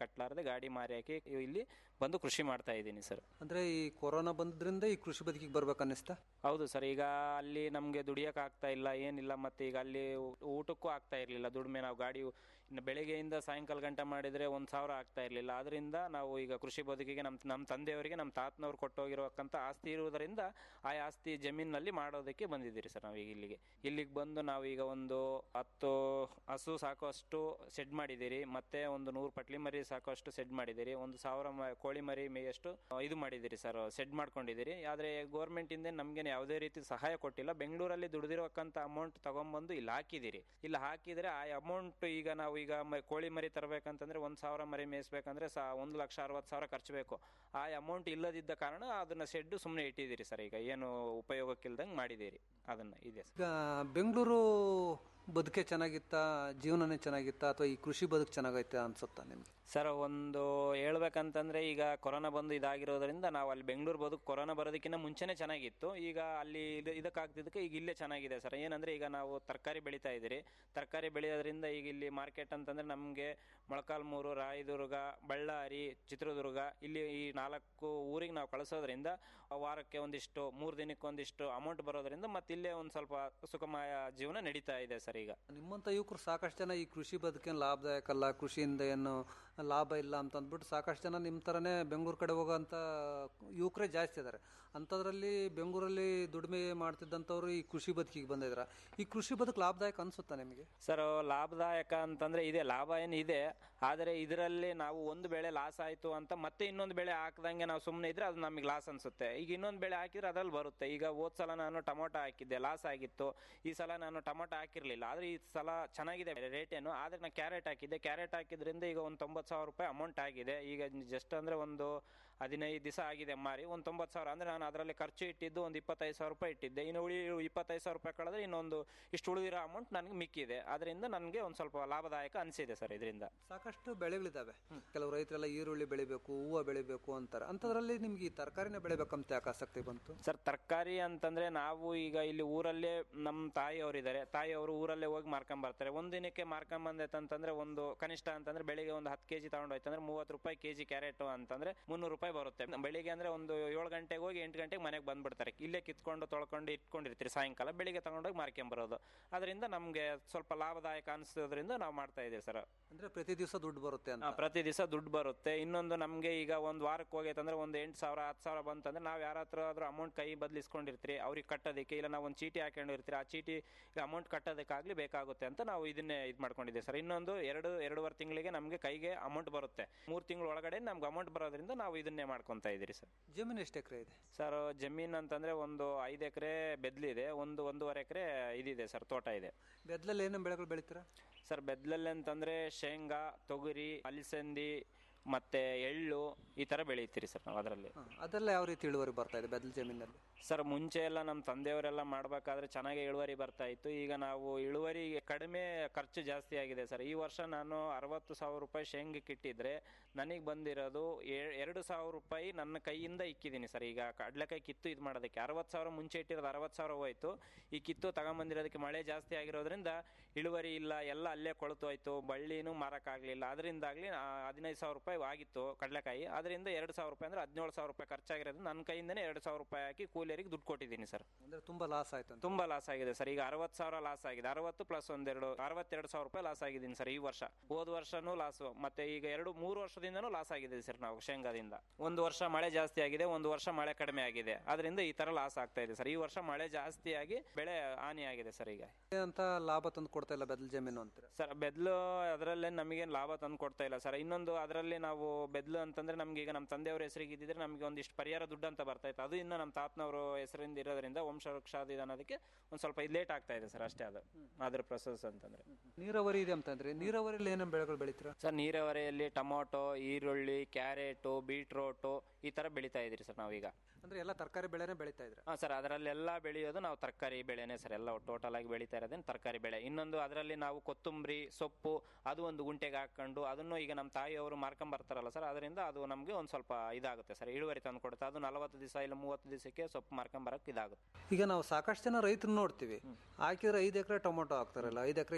ಗಾಡಿ ಮಾರಿ ಹಾಕಿ ಇಲ್ಲಿ ಬಂದು ಕೃಷಿ ಮಾಡ್ತಾ ಇದ್ದೀನಿ ಸರ್ ಅಂದ್ರೆ ಈ ಕೊರೋನಾ ಬಂದ್ರಿಂದ ಈ ಕೃಷಿ ಬದುಕಿಗೆ ಬರ್ಬೇಕು ಅನ್ನಿಸ್ತಾ ಹೌದು ಸರ್ ಈಗ ಅಲ್ಲಿ ನಮಗೆ ದುಡಿಯಕ್ಕೆ ಆಗ್ತಾ ಇಲ್ಲ ಏನಿಲ್ಲ ಮತ್ತೆ ಈಗ ಅಲ್ಲಿ ಊ- ಊಟಕ್ಕೂ ಆಗ್ತಾ ಇರಲಿಲ್ಲ ದುಡಿಮೆ ನಾವು ಗಾಡಿ ಇನ್ನು ಬೆಳಿಗ್ಗೆಯಿಂದ ಸಾಯಂಕಾಲ ಗಂಟೆ ಮಾಡಿದ್ರೆ ಒಂದು ಸಾವಿರ ಆಗ್ತಾ ಇರಲಿಲ್ಲ ಅದರಿಂದ ನಾವು ಈಗ ಕೃಷಿ ಬದುಕಿಗೆ ನಮ್ಮ ನಮ್ಮ ತಂದೆಯವರಿಗೆ ನಮ್ಮ ತಾತನವ್ರು ಕೊಟ್ಟೋಗಿರೋಕ್ಕಂಥ ಆಸ್ತಿ ಇರುವುದರಿಂದ ಆ ಆಸ್ತಿ ಜಮೀನಿನಲ್ಲಿ ಮಾಡೋದಕ್ಕೆ ಬಂದಿದ್ದೀರಿ ಸರ್ ನಾವು ಈಗ ಇಲ್ಲಿಗೆ ಇಲ್ಲಿಗೆ ಬಂದು ನಾವು ಈಗ ಒಂದು ಹತ್ತು ಹಸು ಸಾಕುವಷ್ಟು ಸೆಡ್ ಮಾಡಿದ್ದೀರಿ ಮತ್ತೆ ಒಂದು ನೂರು ಪಟ್ಲಿ ಮರಿ ಸಾಕುವಷ್ಟು ಸೆಡ್ ಮಾಡಿದ್ದೀರಿ ಒಂದು ಸಾವಿರ ಮ- ಕೋಳಿ ಮರಿ ಮೇಯಷ್ಟು ಆ, ಇದು ಮಾಡಿದ್ದೀರಿ ಸರ್ ಸೆಡ್ ಮಾಡ್ಕೊಂಡಿದ್ದೀರಿ ಆದರೆ ಗೌರ್ಮೆಂಟಿಂದ ನಮಗೆ ಯಾವುದೇ ರೀತಿ ಸಹಾಯ ಕೊಟ್ಟಿಲ್ಲ ಬೆಂಗಳೂರಲ್ಲಿ ದುಡಿದಿರೋಕ್ಕಂಥ ಅಮೌಂಟ್ ತಗೊಂಬಂದು ಇಲ್ಲಿ ಹಾಕಿದ್ದೀರಿ ಇಲ್ಲಿ ಹಾಕಿದರೆ ಆ ಅಮೌಂಟ್ ಈಗ ನಾವು ಈಗ ಮ- ಕೋಳಿ ಮರಿ ತರಬೇಕಂತಂದ್ರೆ ಒಂದು ಸಾವಿರ ಮರಿ ಮೇಯಿಸ್ಬೇಕಂದ್ರೆ ಸಾ ಒಂದು ಲಕ್ಷ ಅರವತ್ತು ಸಾವಿರ ಖರ್ಚು ಬೇಕು ಆ ಅಮೌಂಟ್ ಇಲ್ಲದಿದ್ದ ಕಾರಣ ಅದನ್ನ ಶೆಡ್ ಸುಮ್ಮನೆ ಇಟ್ಟಿದ್ದೀರಿ ಸರ್ ಈಗ ಏನು ಉಪಯೋಗಕ್ಕಿಲ್ದಂಗೆ ಮಾಡಿದ್ದೀರಿ ಅದನ್ನ ಇದೆ ಸರ್ ಈಗ ಬೆಂಗಳೂರು ಬದುಕೆ ಚೆನ್ನಾಗಿತ್ತಾ ಜೀವನನೇ ಚೆನ್ನಾಗಿತ್ತಾ ಅಥವಾ ಈ ಕೃಷಿ ಬದುಕು ಚೆನ್ನಾಗೈತೆ ಅನ್ಸುತ್ತಾ ನಿಮ್ಗೆ ಸರ್ ಒಂದು ಹೇಳ್ಬೇಕಂತಂದ್ರೆ ಈಗ ಕೊರೋನಾ ಬಂದು ಇದಾಗಿರೋದ್ರಿಂದ ನಾವು ಅಲ್ಲಿ ಬೆಂಗಳೂರು ಬದುಕು ಕೊರೋನಾ ಬರೋದಕ್ಕಿಂತ ಮುಂಚೆನೇ ಚೆನ್ನಾಗಿತ್ತು ಈಗ ಅಲ್ಲಿ ಇದು ಇದಕ್ಕಾಗ್ತಿದ್ದಕ್ಕೆ ಈಗ ಇಲ್ಲೇ ಚೆನ್ನಾಗಿದೆ ಸರ್ ಏನಂದ್ರೆ ಈಗ ನಾವು ತರಕಾರಿ ಬೆಳೀತಾ ಇದ್ದೀರಿ ತರಕಾರಿ ಬೆಳೆಯೋದ್ರಿಂದ ಈಗ ಇಲ್ಲಿ ಮಾರ್ಕೆಟ್ ಅಂತಂದ್ರೆ ನಮಗೆ ಮೊಳಕಾಲ್ಮೂರು ರಾಯದುರ್ಗ ಬಳ್ಳಾರಿ ಚಿತ್ರದುರ್ಗ ಇಲ್ಲಿ ಈ ನಾಲ್ಕು ಊರಿಗೆ ನಾವು ಕಳಿಸೋದ್ರಿಂದ ವಾರಕ್ಕೆ ಒಂದಿಷ್ಟು ಮೂರು ದಿನಕ್ಕೆ ಒಂದಿಷ್ಟು ಅಮೌಂಟ್ ಬರೋದ್ರಿಂದ ಮತ್ತೆ ಇಲ್ಲೇ ಒಂದು ಸ್ವಲ್ಪ ಸುಖಮಯ ಜೀವನ ನಡೀತಾ ಇದೆ ಸರ್ ಈಗ ನಿಮ್ಮಂಥ ಯುವಕರು ಸಾಕಷ್ಟು ಜನ ಈ ಕೃಷಿ ಬದುಕೇನು ಲಾಭದಾಯಕ ಅಲ್ಲ ಕೃಷಿಯಿಂದ ಏನು ಲಾಭ ಇಲ್ಲ ಅಂತ ಅಂದ್ಬಿಟ್ಟು ಸಾಕಷ್ಟು ಜನ ನಿಮ್ಮ ಥರನೇ ಬೆಂಗಳೂರು ಕಡೆ ಹೋಗೋಂಥ ಯುವಕರೇ ಜಾಸ್ತಿ ಇದ್ದಾರೆ ಅಂಥದ್ರಲ್ಲಿ ಬೆಂಗಳೂರಲ್ಲಿ ದುಡಿಮೆ ಮಾಡ್ತಿದ್ದಂಥವ್ರು ಈ ಕೃಷಿ ಬದುಕಿಗೆ ಬಂದಿದ್ದಾರೆ ಈ ಕೃಷಿ ಬದುಕು ಲಾಭದಾಯಕ ಅನ್ಸುತ್ತಾ ನಿಮಗೆ ಸರ್ ಲಾಭದಾಯಕ ಅಂತಂದ್ರೆ ಇದೆ ಲಾಭ ಏನು ಇದೆ ಆದರೆ ಇದರಲ್ಲಿ ನಾವು ಒಂದು ಬೆಳೆ ಲಾಸ್ ಆಯಿತು ಅಂತ ಮತ್ತೆ ಇನ್ನೊಂದು ಬೆಳೆ ಹಾಕ್ದಂಗೆ ನಾವು ಸುಮ್ಮನೆ ಇದ್ರೆ ಅದು ನಮಗೆ ಲಾಸ್ ಅನ್ಸುತ್ತೆ ಈಗ ಇನ್ನೊಂದು ಬೆಳೆ ಹಾಕಿದ್ರೆ ಅದ್ರಲ್ಲಿ ಬರುತ್ತೆ ಈಗ ಹೋದ್ ಸಲ ನಾನು ಟೊಮೊಟೊ ಹಾಕಿದ್ದೆ ಲಾಸ್ ಆಗಿತ್ತು ಈ ಸಲ ನಾನು ಟೊಮೊಟೊ ಹಾಕಿರ್ಲಿಲ್ಲ ಆದ್ರೆ ಈ ಸಲ ಚೆನ್ನಾಗಿದೆ ರೇಟ್ ಏನು ಆದ್ರೆ ನಾನು ಕ್ಯಾರೆಟ್ ಹಾಕಿದ್ದೆ ಕ್ಯಾರೆಟ್ ಹಾಕಿದ್ರಿಂದ ಈಗ ಒಂದು ತೊಂಬತ್ತು ಸಾವಿರ ರೂಪಾಯಿ ಅಮೌಂಟ್ ಆಗಿದೆ ಈಗ ಜಸ್ಟ್ ಅಂದ್ರೆ ಒಂದು ಹದಿನೈದು ದಿವಸ ಆಗಿದೆ ಮಾರಿ ಒಂದು ತೊಂಬತ್ತು ಸಾವಿರ ಅಂದ್ರೆ ನಾನು ಅದರಲ್ಲಿ ಖರ್ಚು ಇಟ್ಟಿದ್ದು ಒಂದು ಇಪ್ಪತ್ತೈದು ಸಾವಿರ ರೂಪಾಯಿ ಇಟ್ಟಿದ್ದೆ ಇನ್ನು ಉಳಿ ಇಪ್ಪತ್ತೈದು ಸಾವಿರ ರೂಪಾಯಿ ಕಳೆದ್ರೆ ಇನ್ನೊಂದು ಇಷ್ಟು ಉಳಿದಿರೋ ಅಮೌಂಟ್ ನನಗೆ ಮಿಕ್ಕಿದೆ ಅದರಿಂದ ನನಗೆ ಒಂದು ಸ್ವಲ್ಪ ಲಾಭದಾಯಕ ಅನಿಸಿದೆ ಸರ್ ಇದರಿಂದ ಸಾಕಷ್ಟು ಬೆಳೆಗಳಿದ್ದಾವೆ ಕೆಲವು ರೈತರೆಲ್ಲ ಈರುಳ್ಳಿ ಬೆಳಿಬೇಕು ಹೂವು ಬೆಳಿಬೇಕು ಅಂತಾರೆ ಅಂಥದ್ರಲ್ಲಿ ನಿಮ್ಗೆ ಈ ತರಕಾರಿನೇ ಬೆಳಿಬೇಕಂತ ಯಾಕೆ ಆಸಕ್ತಿ ಬಂತು ಸರ್ ತರಕಾರಿ ಅಂತಂದ್ರೆ ನಾವು ಈಗ ಇಲ್ಲಿ ಊರಲ್ಲೇ ನಮ್ಮ ತಾಯಿಯವರು ಇದ್ದಾರೆ ತಾಯಿಯವರು ಊರಲ್ಲೇ ಹೋಗಿ ಮಾರ್ಕೊಂಡ್ ಬರ್ತಾರೆ ಒಂದ್ ದಿನಕ್ಕೆ ಮಾರ್ಕೊಂಡ್ ಬಂದೈತಂತಂದ್ರೆ ಒಂದು ಕನಿಷ್ಠ ಅಂತಂದ್ರೆ ಬೆಳಿಗ್ಗೆ ಒಂದು ಹತ್ತು ಕೆಜಿ ತಗೊಂಡು ಹೋಯ್ತಂದ್ರೆ ಮೂವತ್ತು ರೂಪಾಯಿ ಕೆಜಿ ಕ್ಯಾರೆಟ್ ಅಂತಂದ್ರೆ ಮುನ್ನೂರು ರೂಪಾಯಿ ಬರುತ್ತೆ ಬೆಳಿಗ್ಗೆ ಅಂದ್ರೆ ಒಂದು ಏಳು ಗಂಟೆಗೆ ಹೋಗಿ ಎಂಟು ಗಂಟೆಗೆ ಮನೆಗೆ ಬಂದ್ಬಿಡ್ತಾರೆ ಇಲ್ಲೇ ಕಿತ್ಕೊಂಡು ತೊಳ್ಕೊಂಡು ಇಟ್ಕೊಂಡಿರ್ತೀರಿ ಸಾಯಂಕಾಲ ಬೆಳಿಗ್ಗೆ ತಗೊಂಡೋಗಿ ಮಾರ್ಕೊಂಡ್ ಬರೋದು ಅದರಿಂದ ನಮ್ಗೆ ಸ್ವಲ್ಪ ಲಾಭದಾಯಕ ಅನಿಸೋದ್ರಿಂದ ನಾವು ಮಾಡ್ತಾ ಇದ್ದೀವಿ ಸರ್ ಅಂದ್ರೆ ಪ್ರತಿ ದಿವಸ ದುಡ್ಡು ಬರುತ್ತೆ ಅಂತ ಆ, ಪ್ರತಿ ದಿವಸ ದುಡ್ಡು ಬರುತ್ತೆ ಇನ್ನೊಂದು ನಮಗೆ ಈಗ ಒಂದು ವಾರಕ್ಕೆ ಹೋಗೈತಂದ್ರೆ ಒಂದು ಎಂಟು ಸಾವಿರ ಹತ್ತು ಸಾವಿರ ಬಂತಂದ್ರೆ ನಾವು ಯಾರ ಹತ್ರ ಆದ್ರೂ ಅಮೌಂಟ್ ಕೈ ಬದಲಿಸ್ಕೊಂಡಿರ್ತೀರಿ ಅವ್ರಿಗೆ ಕಟ್ಟೋದಕ್ಕೆ ಇಲ್ಲ ನಾವು ಒಂದು ಚೀಟಿ ಹಾಕೊಂಡಿರ್ತೀರಿ ಆ ಚೀಟಿ ಅಮೌಂಟ್ ಕಟ್ಟೋದಕ್ಕಾಗ್ಲಿ ಬೇಕಾಗುತ್ತೆ ಅಂತ ನಾವು ಇದನ್ನೇ ಇದು ಮಾಡ್ಕೊಂಡಿದ್ದೀವಿ ಸರ್ ಇನ್ನೊಂದು ಎರಡು ಎರಡೂವರೆ ತಿಂಗಳಿಗೆ ನಮಗೆ ಕೈಗೆ ಅಮೌಂಟ್ ಬರುತ್ತೆ ಮೂರು ತಿಂಗಳ ಒಳಗಡೆ ನಮ್ಗೆ ಅಮೌಂಟ್ ಬರೋದ್ರಿಂದ ನಾವು ಇದನ್ನೇ ಮಾಡ್ಕೊತಾ ಇದ್ದೀರಿ ಸರ್ ಜಮೀನು ಎಷ್ಟು ಎಕರೆ ಇದೆ ಸರ್ ಜಮೀನು ಅಂತಂದ್ರೆ ಒಂದು ಐದು ಎಕರೆ ಬೆದ್ಲಿದೆ ಒಂದು ಒಂದೂವರೆ ಎಕರೆ ಇದಿದೆ ಸರ್ ತೋಟ ಇದೆ ಬೆದ್ಲಲ್ಲಿ ಏನೇನು ಬೆಳೆಗಳು ಬೆಳಿತೀರಾ ಸರ್ ಬೆದ್ಲಲ್ಲಿ ಅಂತಂದ್ರೆ ಶೇಂಗಾ ತೊಗರಿ ಅಲಸಂದಿ ಮತ್ತೆ ಎಳ್ಳು ಈ ತರ ಬೆಳೀತೀರಿ ಸರ್ ನಾವು ಅದರಲ್ಲಿ ಅದೆಲ್ಲ ಯಾವ ರೀತಿ ಇಳುವರಿ ಬರ್ತಾ ಇದೆ ಬೆದ್ಲ ಜಮೀನಲ್ಲಿ ಸರ್ ಮುಂಚೆ ಎಲ್ಲ ನಮ್ಮ ತಂದೆಯವರೆಲ್ಲ ಮಾಡ್ಬೇಕಾದ್ರೆ ಚೆನ್ನಾಗಿ ಇಳುವರಿ ಬರ್ತಾ ಇತ್ತು ಈಗ ನಾವು ಇಳುವರಿ ಕಡಿಮೆ ಖರ್ಚು ಜಾಸ್ತಿ ಆಗಿದೆ ಸರ್ ಈ ವರ್ಷ ನಾನು ಅರವತ್ತು ಸಾವಿರ ರೂಪಾಯಿ ಶೇಂಗಕ್ಕೆ ಇಟ್ಟಿದ್ರೆ ನನಗೆ ಬಂದಿರೋದು ಎ- ಎರಡು ಸಾವಿರ ರೂಪಾಯಿ ನನ್ನ ಕೈಯಿಂದ ಇಕ್ಕಿದ್ದೀನಿ ಸರ್ ಈಗ ಕಡ್ಲೆಕಾಯಿ ಕಿತ್ತು ಇದು ಮಾಡೋದಕ್ಕೆ ಅರವತ್ತು ಸಾವಿರ ಮುಂಚೆ ಇಟ್ಟಿರೋದು ಅರವತ್ತು ಸಾವಿರ ಹೋಯ್ತು ಈ ಕಿತ್ತು ತಗೊಂಬಂದಿರೋದಕ್ಕೆ ಮಳೆ ಜಾಸ್ತಿ ಆಗಿರೋದ್ರಿಂದ ಇಳುವರಿ ಇಲ್ಲ ಎಲ್ಲ ಅಲ್ಲೇ ಕೊಳ್ತು ಹೋಯ್ತು ಬಳ್ಳಿನೂ ಮಾರಕ್ಕಾಗಲಿಲ್ಲ ಅದರಿಂದಾಗ್ಲಿ ಆ, ಹದಿನೈದು ಸಾವಿರ ರೂಪಾಯಿ ಆಗಿತ್ತು ಕಡಲೆಕಾಯಿ ಅದರಿಂದ ಎರಡು ಸಾವಿರ ರೂಪಾಯಿ ಅಂದ್ರೆ ಹದಿನೇಳು ಸಾವಿರ ರೂಪಾಯಿ ಖರ್ಚಾಗಿರೋದು ನನ್ನ ಕೈಯಿಂದನೇ ಎರಡು ಸಾವಿರ ರೂಪಾಯಿ ಹಾಕಿ ಕೂಲಿಯರಿಗೆ ದುಡ್ಡು ಕೊಟ್ಟಿದ್ದೀನಿ ಸರ್ ಅಂದ್ರೆ ತುಂಬಾ ಲಾಸ್ ಆಯ್ತು ಅಂತ ತುಂಬಾ ಲಾಸ್ ಆಗಿದೆ ಸರ್ ಈಗ ಅರವತ್ತು ಸಾವಿರ ಲಾಸ್ ಆಗಿದೆ ಅರವತ್ತು ಪ್ಲಸ್ ಒಂದೆರಡು ಅರವತ್ತೆರಡು ಸಾವಿರ ರೂಪಾಯಿ ಲಾಸ್ ಆಗಿದ್ದೀನಿ ಸರ್ ಈ ವರ್ಷ ಹೋದ ವರ್ಷನೂ ಲಾಸು ಮತ್ತೆ ಈಗ ಎರಡು ಮೂರು ವರ್ಷದಿಂದನೂ ಲಾಸ್ ಆಗಿದೆ ಸರ್ ನಾವು ಶೇಂಗಾದಿಂದ ಒಂದು ವರ್ಷ ಮಳೆ ಜಾಸ್ತಿ ಆಗಿದೆ ಒಂದು ವರ್ಷ ಮಳೆ ಕಡಿಮೆ ಆಗಿದೆ ಅದರಿಂದ ಈ ತರ ಲಾಸ್ ಆಗ್ತಾ ಇದೆ ಸರ್ ಈ ವರ್ಷ ಮಳೆ ಜಾಸ್ತಿ ಆಗಿ ಬೆಳೆ ಹಾನಿ ಆಗಿದೆ ಸರ್ ಈಗ ಅಂತ ಲಾಭ ತಂದು ಕೊಡ್ತಾ ಇಲ್ಲ ಬೆದ್ಲ ಜಮೀನು ಅಂತೀರಾ ಸರ್ ಬೆದ್ಲು ಅದರಲ್ಲೇ ನಮಗೇನು ಲಾಭ ತಂದು ಕೊಡ್ತಾ ಇಲ್ಲ ಸರ್ ಇನ್ನೊಂದು ಅದರಲ್ಲಿ ನಾವು ಬೆದ್ಲು ಅಂತಂದ್ರೆ ನಮ್ಗೆ ಈಗ ನಮ್ಮ ತಂದೆಯವ್ರ ಹೆಸರಿಗೆ ಇದ್ದಿದ್ರೆ ನಮಗೆ ಒಂದಿಷ್ಟು ಪರಿಹಾರ ದುಡ್ಡು ಅಂತ ಬರ್ತಾ ಇತ್ತು ಅದು ಇನ್ನು ನಮ್ಮ ತಾತನವರು ಹೆಸರಿಂದ ಇರೋದ್ರಿಂದ ವಂಶವೃಕ್ಷಾದಿ ಅನ್ನೋದಕ್ಕೆ ಒಂದು ಸ್ವಲ್ಪ ಇದು ಲೇಟ್ ಆಗ್ತಾ ಇದೆ ಸರ್ ಅಷ್ಟೇ ಅದು ಅದ್ರ ಪ್ರೊಸೆಸ್ ಅಂತಂದ್ರೆ ನೀರಾವರಿ ಇದೆ ಅಂತಂದ್ರೆ ನೀರಾವರಿಯಲ್ಲಿ ಏನೇನು ಬೆಳೆಗಳು ಬೆಳಿತೀರಾ ಸರ್ ನೀರಾವರಿಯಲ್ಲಿ ಟೊಮೊಟೊ ಈರುಳ್ಳಿ ಕ್ಯಾರೆಟು ಬೀಟ್ರೋಟು ಈ ತರ ಬೆಳಿತಾ ಇದೀರಿ ಸರ್ ನಾವೀಗ ಅಂದ್ರೆ ಎಲ್ಲ ತರಕಾರಿ ಬೆಳೆನೇ ಬೆಳಿತಾ ಇದ್ರೆ ಹಾ ಸರ್ ಅದರಲ್ಲೆಲ್ಲ ಬೆಳೆಯೋದು ನಾವು ತರಕಾರಿ ಬೆಳೆನೇ ಸರ್ ಎಲ್ಲ ಟೋಟಲ್ ಆಗಿ ಬೆಳೀತಾ ಇರೋದೇನು ತರಕಾರಿ ಬೆಳೆ ಇನ್ನೊಂದು ಅದರಲ್ಲಿ ನಾವು ಕೊತ್ತಂಬರಿ ಸೊಪ್ಪು ಅದು ಒಂದು ಗುಂಟೆಗೆ ಹಾಕೊಂಡು ಅದನ್ನು ಈಗ ನಮ್ಮ ತಾಯಿಯವರು ಮಾರ್ಕೊಂಡ್ ಬರ್ತಾರಲ್ಲ ಸರ್ ಅದರಿಂದ ಅದು ನಮಗೆ ಒಂದು ಸ್ವಲ್ಪ ಇದಾಗುತ್ತೆ ಸರ್ ಇಳುವರಿ ತಂದು ಕೊಡುತ್ತೆ ಅದು ನಲವತ್ತು ದಿವಸ ಇಲ್ಲ ಮೂವತ್ತು ದಿವಸಕ್ಕೆ ಸೊಪ್ಪು ಮಾರ್ಕೊಂಡ್ ಬರಕ್ಕೆ ಇದಾಗುತ್ತೆ ಈಗ ನಾವು ಸಾಕಷ್ಟು ಜನ ರೈತರು ನೋಡ್ತೀವಿ ಹಾಕಿದ್ರೆ ಐದು ಎಕರೆ ಟೊಮೊಟೊ ಹಾಕ್ತಾರಲ್ಲ ಐದು ಎಕರೆ ಈರುಳ್ಳಿ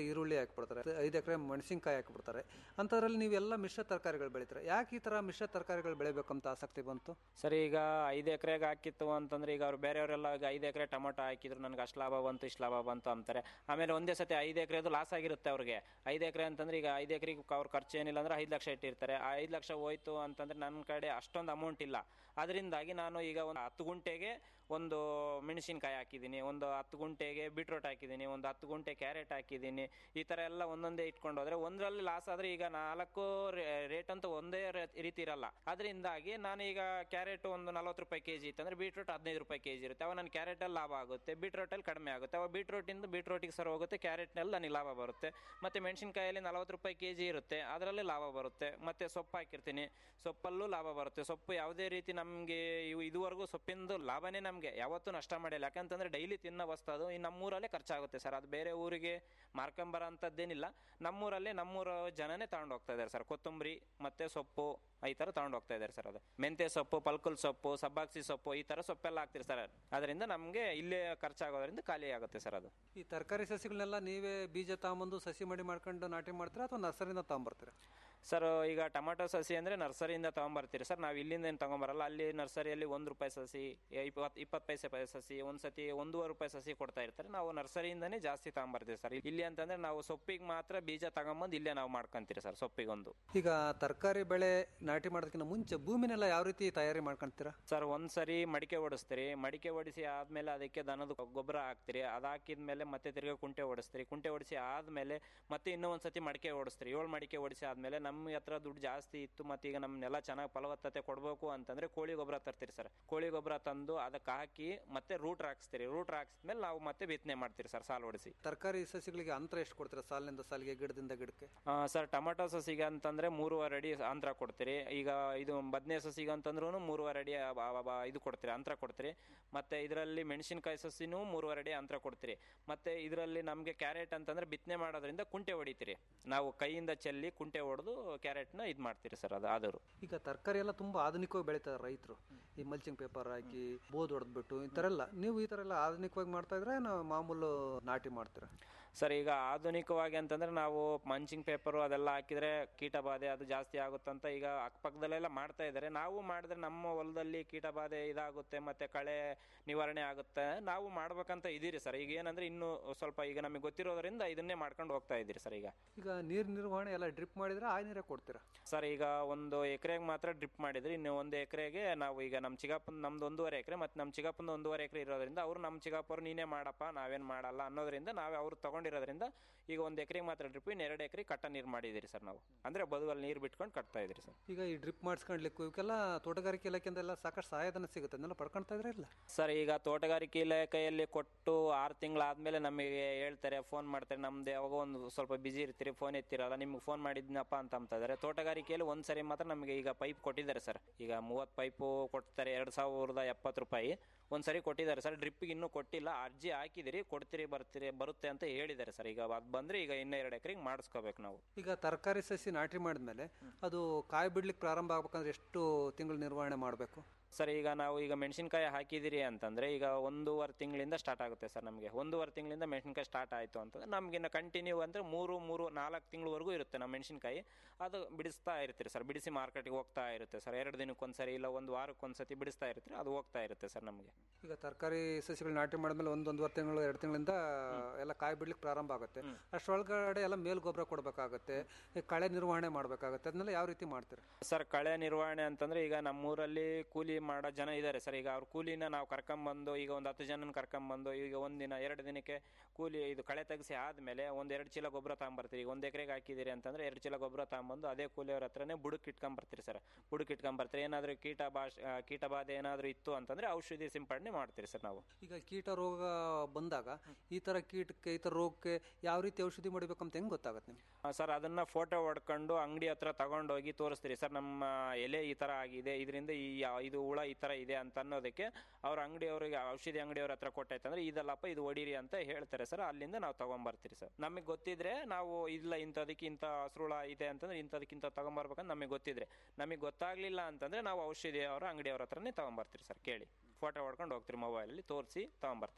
ಹಾಕ್ಬಿಡ್ತಾರೆ ಐದು ಎಕರೆ ಮೆಣಸಿನ್ಕಾಯಿ ಹಾಕ್ಬಿಡ್ತಾರೆ ಅಂಥದ್ರಲ್ಲಿ ನೀವೆಲ್ಲ ಮಿಶ್ರ ತರಕಾರಿಗಳು ಬೆಳಿತಾರೆ ಯಾಕೆ ಈ ಥರ ಮಿಶ್ರ ತರಕಾರಿಗಳು ಬೆಳಿಬೇಕಂತ ಆಸಕ್ತಿ ಬಂತು ಸರ್ ಈಗ ಐದು ಎಕರೆಗೆ ಹಾಕಿತ್ತು ಅಂತಂದ್ರೆ ಈಗ ಅವ್ರು ಬೇರೆಯವರೆಲ್ಲ ಈಗ ಐದು ಎಕರೆ ಟೊಮೊಟೊ ಹಾಕಿದ್ರು ನನಗೆ ಅಷ್ಟು ಲಾಭ ಬಂತು ಇಷ್ಟು ಲಾಭ ಬಂತು ಅಂತಾರೆ ಆಮೇಲೆ ಒಂದೇ ಸತಿ ಐದು ಎಕರೆದು ಲಾಸ್ ಆಗಿರುತ್ತೆ ಅವ್ರಿಗೆ ಐದು ಎಕರೆ ಅಂತಂದ್ರೆ ಈಗ ಐದು ಎಕರೆಗೆ ಅವ್ರ ಖರ್ಚು ಏನಿಲ್ಲ ಅಂದ್ರೆ ಐದು ಲಕ್ಷ ಇಟ್ಟಿರ್ತಾರೆ ಆ ಐದು ಲಕ್ಷ ಹೋಯ್ತು ಅಂತಂದ್ರೆ ನನ್ನ ಕಡೆ ಅಷ್ಟೊಂದು ಅಮೌಂಟ್ ಇಲ್ಲ ಅದರಿಂದಾಗಿ ನಾನು ಈಗ ಒಂದು ಹತ್ತು ಗುಂಟೆಗೆ ಒಂದು ಮೆಣಸಿನ್ಕಾಯಿ ಹಾಕಿದ್ದೀನಿ ಒಂದು ಹತ್ತು ಗುಂಟೆಗೆ ಬೀಟ್ರೋಟ್ ಹಾಕಿದ್ದೀನಿ ಒಂದು ಹತ್ತು ಗುಂಟೆ ಕ್ಯಾರೆಟ್ ಹಾಕಿದ್ದೀನಿ ಈ ಥರ ಎಲ್ಲ ಒಂದೊಂದೇ ಇಟ್ಕೊಂಡು ಹೋದ್ರೆ ಒಂದರಲ್ಲಿ ಲಾಸ್ ಆದರೆ ಈಗ ನಾಲ್ಕು ರೇಟ್ ಅಂತ ಒಂದೇ ರ- ರೀತಿ ಇರಲ್ಲ ಅದರಿಂದಾಗಿ ನಾನು ಈಗ ಕ್ಯಾರೆಟ್ ಒಂದು ನಲ್ವತ್ತು ರೂಪಾಯಿ ಕೆ ಜಿ ಇತ್ತಂದ್ರೆ ಬೀಟ್ರೋಟ್ ಹದಿನೈದು ರೂಪಾಯಿ ಕೆ ಜಿ ಇರುತ್ತೆ ಅವಾಗ ನನ್ನ ಕ್ಯಾರೆಟಲ್ಲಿ ಲಾಭ ಆಗುತ್ತೆ ಬೀಟ್ರೋಟಲ್ಲಿ ಕಡಿಮೆ ಆಗುತ್ತೆ ಅವಾಗ ಬೀಟ್ರೋಟಿಂದ ಬೀಟ್ರೋಟಿಗೆ ಸರ್ ಹೋಗುತ್ತೆ ಕ್ಯಾರೆಟ್ನಲ್ಲಿ ನನಗೆ ಲಾಭ ಬರುತ್ತೆ ಮತ್ತು ಮೆಣಸಿನ್ಕಾಯಲ್ಲಿ ನಲ್ವತ್ತು ರೂಪಾಯಿ ಕೆ ಜಿ ಇರುತ್ತೆ ಅದರಲ್ಲಿ ಲಾಭ ಬರುತ್ತೆ ಮತ್ತು ಸೊಪ್ಪು ಹಾಕಿರ್ತೀನಿ ಸೊಪ್ಪಲ್ಲೂ ಲಾಭ ಬರುತ್ತೆ ಸೊಪ್ಪು ಯಾವುದೇ ರೀತಿ ನಮಗೆ ಇವು ಇದುವರೆಗೂ ಸೊಪ್ಪಿಂದು ಲಾಭನೇ ನಮಗೆ ಯಾವತ್ತೂ ನಷ್ಟ ಮಾಡಿಲ್ಲ ಯಾಕಂತಂದ್ರೆ ಡೈಲಿ ತಿನ್ನೋ ವಸ್ತು ಅದು ಈ ನಮ್ಮೂರಲ್ಲೇ ಖರ್ಚಾಗುತ್ತೆ ಸರ್ ಅದು ಬೇರೆ ಊರಿಗೆ ಮಾರ್ಕೊಂಬರೋ ಅಂಥದ್ದೇನಿಲ್ಲ ನಮ್ಮೂರಲ್ಲೇ ನಮ್ಮೂರ ಜನನೇ ತಗೊಂಡು ಹೋಗ್ತಾ ಇದ್ದಾರೆ ಸರ್ ಕೊತ್ತಂಬರಿ ಮತ್ತು ಸೊಪ್ಪು ಈ ಥರ ತಗೊಂಡು ಹೋಗ್ತಾ ಇದ್ದಾರೆ ಸರ್ ಅದು ಮೆಂತ್ಯ ಸೊಪ್ಪು ಪಲ್ಕುಲ್ ಸೊಪ್ಪು ಸಬ್ಬಾಕ್ಸಿ ಸೊಪ್ಪು ಈ ಥರ ಸೊಪ್ಪೆಲ್ಲ ಹಾಕ್ತೀರಿ ಸರ್ ಅದರಿಂದ ನಮಗೆ ಇಲ್ಲೇ ಖರ್ಚಾಗೋದ್ರಿಂದ ಖಾಲಿ ಆಗುತ್ತೆ ಸರ್ ಅದು ಈ ತರಕಾರಿ ಸಸಿಗಳನ್ನೆಲ್ಲ ನೀವೇ ಬೀಜ ತಗೊಂಬಂದು ಸಸಿ ಮಡಿ ಮಾಡ್ಕೊಂಡು ನಾಟಿ ಮಾಡ್ತೀರಾ ಅಥವಾ ನರ್ಸರಿಯಿಂದ ತಗೊಂಬರ್ತೀರಾ ಸರ್ ಈಗ ಟೊಮಾಟೊ ಸಸಿ ಅಂದರೆ ನರ್ಸರಿಯಿಂದ ತೊಗೊಂಬರ್ತೀರಿ ಸರ್ ನಾವು ಇಲ್ಲಿಂದ ಏನು ತೊಗೊಂಬರಲ್ಲ ಅಲ್ಲಿ ನರ್ಸರಿಯಲ್ಲಿ ಒಂದು ರೂಪಾಯಿ ಸಸಿ ಇಪ್ಪತ್ತು ಇಪ್ಪತ್ತು ಪೈಸೆ ಪೈ ಸಸಿ ಒಂದು ಸತಿ ಒಂದೂವರೆ ರೂಪಾಯಿ ಸಸಿ ಕೊಡ್ತಾ ಇರ್ತಾರೆ ನಾವು ನರ್ಸರಿಯಿಂದನೇ ಜಾಸ್ತಿ ತೊಗೊಂಬರ್ತೀವಿ ಸರ್ ಇಲ್ಲಿ ಅಂತಂದರೆ ನಾವು ಸೊಪ್ಪಿಗೆ ಮಾತ್ರ ಬೀಜ ತಗೊಂಬಂದು ಇಲ್ಲೇ ನಾವು ಮಾಡ್ಕೊಂತೀರಿ ಸರ್ ಸೊಪ್ಪಿಗೊಂದು ಈಗ ತರಕಾರಿ ಬೆಳೆ ನಾಟಿ ಮಾಡೋದಕ್ಕಿಂತ ಮುಂಚೆ ಭೂಮಿನೆಲ್ಲ ಯಾವ ರೀತಿ ತಯಾರಿ ಮಾಡ್ಕೊಂತೀರಾ ಸರ್ ಒಂದ್ ಸರಿ ಮಡಿಕೆ ಓಡಿಸ್ತೀರಿ ಮಡಿಕೆ ಓಡಿಸಿ ಆದ್ಮೇಲೆ ಅದಕ್ಕೆ ದನದ ಗೊಬ್ಬರ ಹಾಕ್ತೀರಿ ಅದು ಹಾಕಿದ್ಮೇಲೆ ಮತ್ತೆ ತಿರ್ಗಾ ಕುಂಟೆ ಓಡಿಸ್ತೀರಿ ಕುಂಟೆ ಓಡಿಸಿ ಆದ್ಮೇಲೆ ಮತ್ತೆ ಇನ್ನೂ ಒಂದ್ಸತಿ ಮಡಿಕೆ ಓಡಿಸ್ತೀರಿ ಏಳು ಮಡಿಕೆ ಓಡಿಸಿ ಆದ್ಮೇಲೆ ನಮ್ಮ ಹತ್ರ ದುಡ್ಡು ಜಾಸ್ತಿ ಇತ್ತು ಮತ್ತೆ ಈಗ ನಮ್ಮ ನೆಲ ಚೆನ್ನಾಗಿ ಫಲವತ್ತತೆ ಕೊಡಬೇಕು ಅಂತಂದ್ರೆ ಕೋಳಿ ಗೊಬ್ಬರ ತರ್ತೀರಿ ಸರ್ ಕೋಳಿ ಗೊಬ್ಬರ ತಂದು ಅದಕ್ಕೆ ಹಾಕಿ ಮತ್ತೆ ರೂಟ್ ಹಾಕ್ಸ್ತೀರಿ ರೂಟ್ ಹಾಕ್ಸಿದ್ಮೇಲೆ ನಾವು ಮತ್ತೆ ಬಿತ್ತನೆ ಮಾಡ್ತೀರಿ ಸರ್ ಸಾಲು ಹೊಡಿಸಿ ತರಕಾರಿ ಸಸಿಗಳಿಗೆ ಅಂತರ ಎಷ್ಟು ಕೊಡ್ತೀರಾ ಸಾಲಿನಿಂದ ಸಾಲಿಗೆ ಗಿಡದಿಂದ ಗಿಡಕ್ಕೆ ಆ, ಸರ್ ಟೊಮೆಟೊ ಸಸಿಗೆ ಅಂತಂದ್ರೆ ಮೂರುವರೆ ಅಡಿ ಅಂತರ ಕೊಡ್ತೀರಿ ಈಗ ಇದು ಬದನೆ ಸಸಿಗೆ ಅಂತಂದ್ರೂ ಮೂರುವರೆ ಅಡಿ ಆ, ಆ, ಆ, ಇದು ಕೊಡ್ತೀರಿ ಅಂತರ ಕೊಡ್ತೀರಿ ಮತ್ತೆ ಇದರಲ್ಲಿ ಮೆಣಸಿನಕಾಯಿ ಸಸಿನೂ ಮೂರುವರೆ ಅಡಿ ಅಂತರ ಕೊಡ್ತೀರಿ ಮತ್ತೆ ಇದರಲ್ಲಿ ನಮಗೆ ಕ್ಯಾರೆಟ್ ಅಂತಂದ್ರೆ ಬಿತ್ತನೆ ಮಾಡೋದ್ರಿಂದ ಕುಂಟೆ ಹೊಡಿತೀರಿ ನಾವು ಕೈಯಿಂದ ಚೆಲ್ಲಿ ಕುಂಟೆ ಹೊಡೆದು ಕ್ಯಾರೆಟ್ನ ಇದು ಮಾಡ್ತೀರಿ ಸರ್ ಅದು ಆದರೂ ಈಗ ತರಕಾರಿ ಎಲ್ಲ ತುಂಬಾ ಆಧುನಿಕವಾಗಿ ಬೆಳೀತಾರೆ ರೈತರು ಈ ಮಲ್ಚಿಂಗ್ ಪೇಪರ್ ಹಾಕಿ ಬೋದ್ ಹೊಡೆದ್ಬಿಟ್ಟು ಈ ಥರ ಎಲ್ಲ ನೀವು ಈ ಥರ ಎಲ್ಲ ಆಧುನಿಕವಾಗಿ ಮಾಡ್ತಾ ಇದ್ರೆ ನಾವು ಮಾಮೂಲು ನಾಟಿ ಮಾಡ್ತೀರಾ ಸರ್ ಈಗ ಆಧುನಿಕವಾಗಿ ಅಂತಂದ್ರೆ ನಾವು ಮಂಚಿಂಗ್ ಪೇಪರು ಅದೆಲ್ಲ ಹಾಕಿದ್ರೆ ಕೀಟ ಬಾಧೆ ಅದು ಜಾಸ್ತಿ ಆಗುತ್ತಂತ ಈಗ ಅಕ್ಕಪಕ್ಕದಲ್ಲೆಲ್ಲ ಮಾಡ್ತಾ ಇದ್ದಾರೆ ನಾವು ಮಾಡಿದ್ರೆ ನಮ್ಮ ಹೊಲದಲ್ಲಿ ಕೀಟ ಬಾಧೆ ಇದಾಗುತ್ತೆ ಮತ್ತೆ ಕಳೆ ನಿವಾರಣೆ ಆಗುತ್ತೆ ನಾವು ಮಾಡ್ಬೇಕಂತ ಇದೀರಿ ಸರ್ ಈಗ ಏನಂದ್ರೆ ಇನ್ನು ಸ್ವಲ್ಪ ಈಗ ನಮಗೆ ಗೊತ್ತಿರೋದ್ರಿಂದ ಇದನ್ನೇ ಮಾಡ್ಕೊಂಡು ಹೋಗ್ತಾ ಇದ್ದೀರಿ ಸರ್ ಈಗ ಈಗ ನೀರು ನಿರ್ವಹಣೆ ಎಲ್ಲ ಡ್ರಿಪ್ ಮಾಡಿದ್ರೆ ಆ ನೀರೇ ಕೊಡ್ತೀರಾ ಸರ್ ಈಗ ಒಂದು ಎಕರೆಗೆ ಮಾತ್ರ ಡ್ರಿಪ್ ಮಾಡಿದ್ರಿ ಇನ್ನು ಒಂದು ಎಕರೆಗೆ ನಾವು ಈಗ ನಮ್ಮ ಚಿಗಪ್ಪನ ನಮ್ದು ಒಂದೂವರೆ ಎಕರೆ ಮತ್ತು ನಮ್ಮ ಚಿಗಪ್ಪನ ಒಂದೂವರೆ ಎಕರೆ ಇರೋದ್ರಿಂದ ಅವರು ನಮ್ಮ ಚಿಗಪ್ಪರು ನೀನೇ ಮಾಡಪ್ಪ ನಾವೇನು ಮಾಡಲ್ಲ ಅನ್ನೋದ್ರಿಂದ ನಾವೇ ಅವ್ರು ತಗೊಂಡಿರೋದ್ರಿಂದ ಈಗ ಒಂದು ಎಕರೆಗೆ ಮಾತ್ರ ಡ್ರಿಪ್ ಇನ್ನು ಎರಡು ಎಕರೆ ಕಟ್ಟ ನೀರು ಮಾಡಿದ್ದೀರಿ ಸರ್ ನಾವು ಅಂದರೆ ಬದುವಲ್ಲಿ ನೀರು ಬಿಟ್ಕೊಂಡು ಕಟ್ತಾ ಇದ್ದೀರಿ ಸರ್ ಈಗ ಈ ಡ್ರಿಪ್ ಮಾಡಿಸ್ಕೊಂಡ್ಲಿಕ್ಕೂ ಇವಕ್ಕೆಲ್ಲ ತೋಟಗಾರಿಕೆ ಇಲಾಖೆಯಿಂದ ಎಲ್ಲ ಸಾಕಷ್ಟು ಸಹಾಯಧನ ಸಿಗುತ್ತೆ ಅದನ್ನೆಲ್ಲ ಪಡ್ಕೊಳ್ತಾ ಇದ್ರೆ ಇಲ್ಲ ಸರ್ ಈಗ ತೋಟಗಾರಿಕೆ ಇಲಾಖೆಯಲ್ಲಿ ಕೊಟ್ಟು ಆರು ತಿಂಗಳಾದ್ಮೇಲೆ ನಮಗೆ ಹೇಳ್ತಾರೆ ಫೋನ್ ಮಾಡ್ತಾರೆ ನಮ್ದು ಯಾವಾಗ ಒಂದು ಸ್ವಲ್ಪ ಬಿಜಿ ಇರ್ತೀರಿ ಫೋನ್ ಎತ್ತಿರಲ್ಲ ನಿಮ್ಗೆ ಫೋನ್ ಮಾಡಿದ್ನಪ್ಪ ಅಂತ ಅಂತ ಇದಾರೆ ತೋಟಗಾರಿಕೆಯಲ್ಲಿ ಒಂದು ಸರಿ ಮಾತ್ರ ನಮಗೆ ಈಗ ಪೈಪ್ ಕೊಟ್ಟಿದ್ದಾರೆ ಸರ್ ಈಗ ಮೂವತ್ತು ಪೈಪು ಕೊಡ್ತಾರೆ ಎರಡು ಸಾವಿರದ ಎಪ್ಪತ್ತು ರೂಪಾಯಿ ಒಂದು ಸರಿ ಕೊಟ್ಟಿದ್ದಾರೆ ಸರ್ ಡ್ರಿಪ್ಪಿಗೆ ಇನ್ನೂ ಕೊಟ್ಟಿಲ್ಲ ಅರ್ಜಿ ಹಾಕಿದಿರಿ ಕೊಡ್ತೀರಿ ಬರ್ತೀರಿ ಬರುತ್ತೆ ಅಂತ ಹೇಳಿದ್ದಾರೆ ಸರ್ ಈಗ ಅದು ಬಂದರೆ ಈಗ ಇನ್ನೂ ಎರಡು ಎಕರೆಗೆ ಮಾಡಿಸ್ಕೋಬೇಕು ನಾವು ಈಗ ತರಕಾರಿ ಸಸಿ ನಾಟಿ ಮಾಡಿದ್ಮೇಲೆ ಅದು ಕಾಯಿ ಬಿಡ್ಲಿಕ್ಕೆ ಪ್ರಾರಂಭ ಆಗ್ಬೇಕಂದ್ರೆ ಎಷ್ಟು ತಿಂಗಳು ನಿರ್ವಹಣೆ ಮಾಡಬೇಕು ಸರ್ ಈಗ ನಾವು ಈಗ ಮೆಣಸಿನ್ಕಾಯಿ ಹಾಕಿದಿರಿ ಅಂತಂದ್ರೆ ಈಗ ಒಂದೂವರೆ ತಿಂಗಳಿಂದ ಸ್ಟಾರ್ಟ್ ಆಗುತ್ತೆ ಸರ್ ನಮಗೆ ಒಂದೂವರೆ ತಿಂಗಳಿಂದ ಮೆಣಸಿನ್ಕಾಯಿ ಸ್ಟಾರ್ಟ್ ಆಯಿತು ಅಂತಂದ್ರೆ ನಮಗಿನ್ನ ಕಂಟಿನ್ಯೂ ಅಂದರೆ ಮೂರು ಮೂರು ನಾಲ್ಕು ತಿಂಗಳವರೆಗೂ ಇರುತ್ತೆ ನಮ್ಮ ಮೆಣಸಿನ್ಕಾಯಿ ಅದು ಬಿಡಿಸ್ತಾ ಇರ್ತೀರಿ ಸರ್ ಬಿಡಿಸಿ ಮಾರ್ಕೆಟ್ಗೆ ಹೋಗ್ತಾ ಇರುತ್ತೆ ಸರ್ ಎರಡು ದಿನಕ್ಕೊಂದ್ಸರಿ ಇಲ್ಲ ಒಂದು ವಾರಕ್ಕೊಂದ್ಸತಿ ಬಿಡಿಸ್ತಾ ಇರ್ತೀರಿ ಅದು ಹೋಗ್ತಾ ಇರುತ್ತೆ ಸರ್ ನಮಗೆ ಈಗ ತರಕಾರಿ ಸಸಿಗಳು ನಾಟಿ ಮಾಡಿದ್ಮೇಲೆ ಒಂದು ಒಂದೂವರೆ ತಿಂಗಳು ಎರಡು ತಿಂಗಳಿಂದ ಎಲ್ಲ ಕಾಯಿ ಬಿಡ್ಲಿಕ್ಕೆ ಪ್ರಾರಂಭ ಆಗುತ್ತೆ ಅಷ್ಟರೊಳಗಡೆ ಎಲ್ಲ ಮೇಲ್ ಗೊಬ್ಬರ ಕೊಡಬೇಕಾಗತ್ತೆ ಈ ಕಳೆ ನಿರ್ವಹಣೆ ಮಾಡಬೇಕಾಗತ್ತೆ ಅದನ್ನೆಲ್ಲ ಯಾವ ರೀತಿ ಮಾಡ್ತೀರಾ ಸರ್ ಕಳೆ ನಿರ್ವಹಣೆ ಅಂತಂದ್ರೆ ಈಗ ನಮ್ಮೂರಲ್ಲಿ ಕೂಲಿ ಮಾಡೋ ಜನ ಇದ್ದಾರೆ ಸರ್ ಈಗ ಅವ್ರ ಕೂಲಿನ ನಾವು ಕರ್ಕೊಂಬಂದು ಈಗ ಒಂದು ಹತ್ತು ಜನನ ಕರ್ಕೊಂಬಂದು ಈಗ ಒಂದಿನ ಎರಡು ದಿನಕ್ಕೆ ಕೂಲಿ ಇದು ಕಳೆ ತೆಗೆಸಿ ಆದಮೇಲೆ ಒಂದು ಎರಡು ಚೀಲ ಗೊಬ್ಬರ ತಗೊಂಬರ್ತೀರಿ ಈಗ ಒಂದು ಎಕರೆಗೆ ಹಾಕಿದ್ದೀರಿ ಅಂತಂದ್ರೆ ಎರಡು ಚೀಲ ಗೊಬ್ಬರ ತಗೊಂಬಂದು ಅದೇ ಕೂಲಿಯವ್ರ ಹತ್ರನೇ ಬುಡಕ್ಕೆ ಇಟ್ಕೊಂಬರ್ತೀರಿ ಸರ್ ಬುಡಕ್ಕೆ ಇಟ್ಕೊಂಬರ್ತೀರಿ ಏನಾದರೂ ಕೀಟ ಭಾಷ ಕೀಟ ಬಾಧೆ ಏನಾದರೂ ಇತ್ತು ಅಂತಂದ್ರೆ ಔಷಧಿ ಸಿಂಪಡಣೆ ಮಾಡ್ತೀರಿ ಸರ್ ನಾವು ಈಗ ಕೀಟ ರೋಗ ಬಂದಾಗ ಈ ತರ ಕೀಟಕ್ಕೆ ಈ ತರ ರೋಗಕ್ಕೆ ಯಾವ ರೀತಿ ಔಷಧಿ ಮಾಡಬೇಕಂತ ಹೆಂಗ್ ಗೊತ್ತಾಗತ್ತೆ ನಿಮ್ಗೆ ಆ, ಸರ್ ಅದನ್ನ ಫೋಟೋ ಹೊಡ್ಕೊಂಡು ಅಂಗಡಿ ಹತ್ರ ತಗೊಂಡೋಗಿ ತೋರಿಸ್ತೀರಿ ಸರ್ ನಮ್ಮ ಎಲೆ ಈ ತರ ಆಗಿದೆ ಇದರಿಂದ ಈ ಯಾ- ಇದು ಹುಳ ಈ ತರ ಇದೆ ಅಂತ ಅನ್ನೋದಕ್ಕೆ ಅವ್ರ ಅಂಗಡಿಯವರಿಗೆ ಔಷಧಿ ಅಂಗಡಿಯವ್ರ ಹತ್ರ ಕೊಟ್ಟಾಯ್ತಂದ್ರೆ ಇದಲ್ಲಪ್ಪ ಇದು ಹೊಡೀರಿ ಅಂತ ಹೇಳ್ತಾರೆ ಸರ್ ಅಲ್ಲಿಂದ ನಾವು ತಗೊಂಬರ್ತೀರಿ ಸರ್ ನಮಗೆ ಗೊತ್ತಿದ್ರೆ ನಾವು ಇಲ್ಲ ಇಂಥದಕ್ಕೆ ಇಂಥ ಹಸ್ರುಳ ಇದೆ ಅಂತಂದ್ರೆ ಇಂಥದಕ್ಕಿಂತ ತಗೊಂಬರ್ಬೇಕಂತ ನಮಗೆ ಗೊತ್ತಿದ್ರೆ ನಮಗೆ ಗೊತ್ತಾಗ್ಲಿಲ್ಲ ಅಂತಂದ್ರೆ ನಾವು ಔಷಧಿ ಅವರ ಅಂಗಡಿಯವ್ರ ಹತ್ರನೇ ತಗೊಂಬರ್ತೀರಿ ಸರ್ ಕೇಳಿ ಫೋಟೋ ಹೊಡ್ಕೊಂಡು ಹೋಗ್ತೀರಿ ಮೊಬೈಲಲ್ಲಿ ತೋರಿಸಿ ತಗೊಂಬರ್ತಾ ಇದ್ರಿ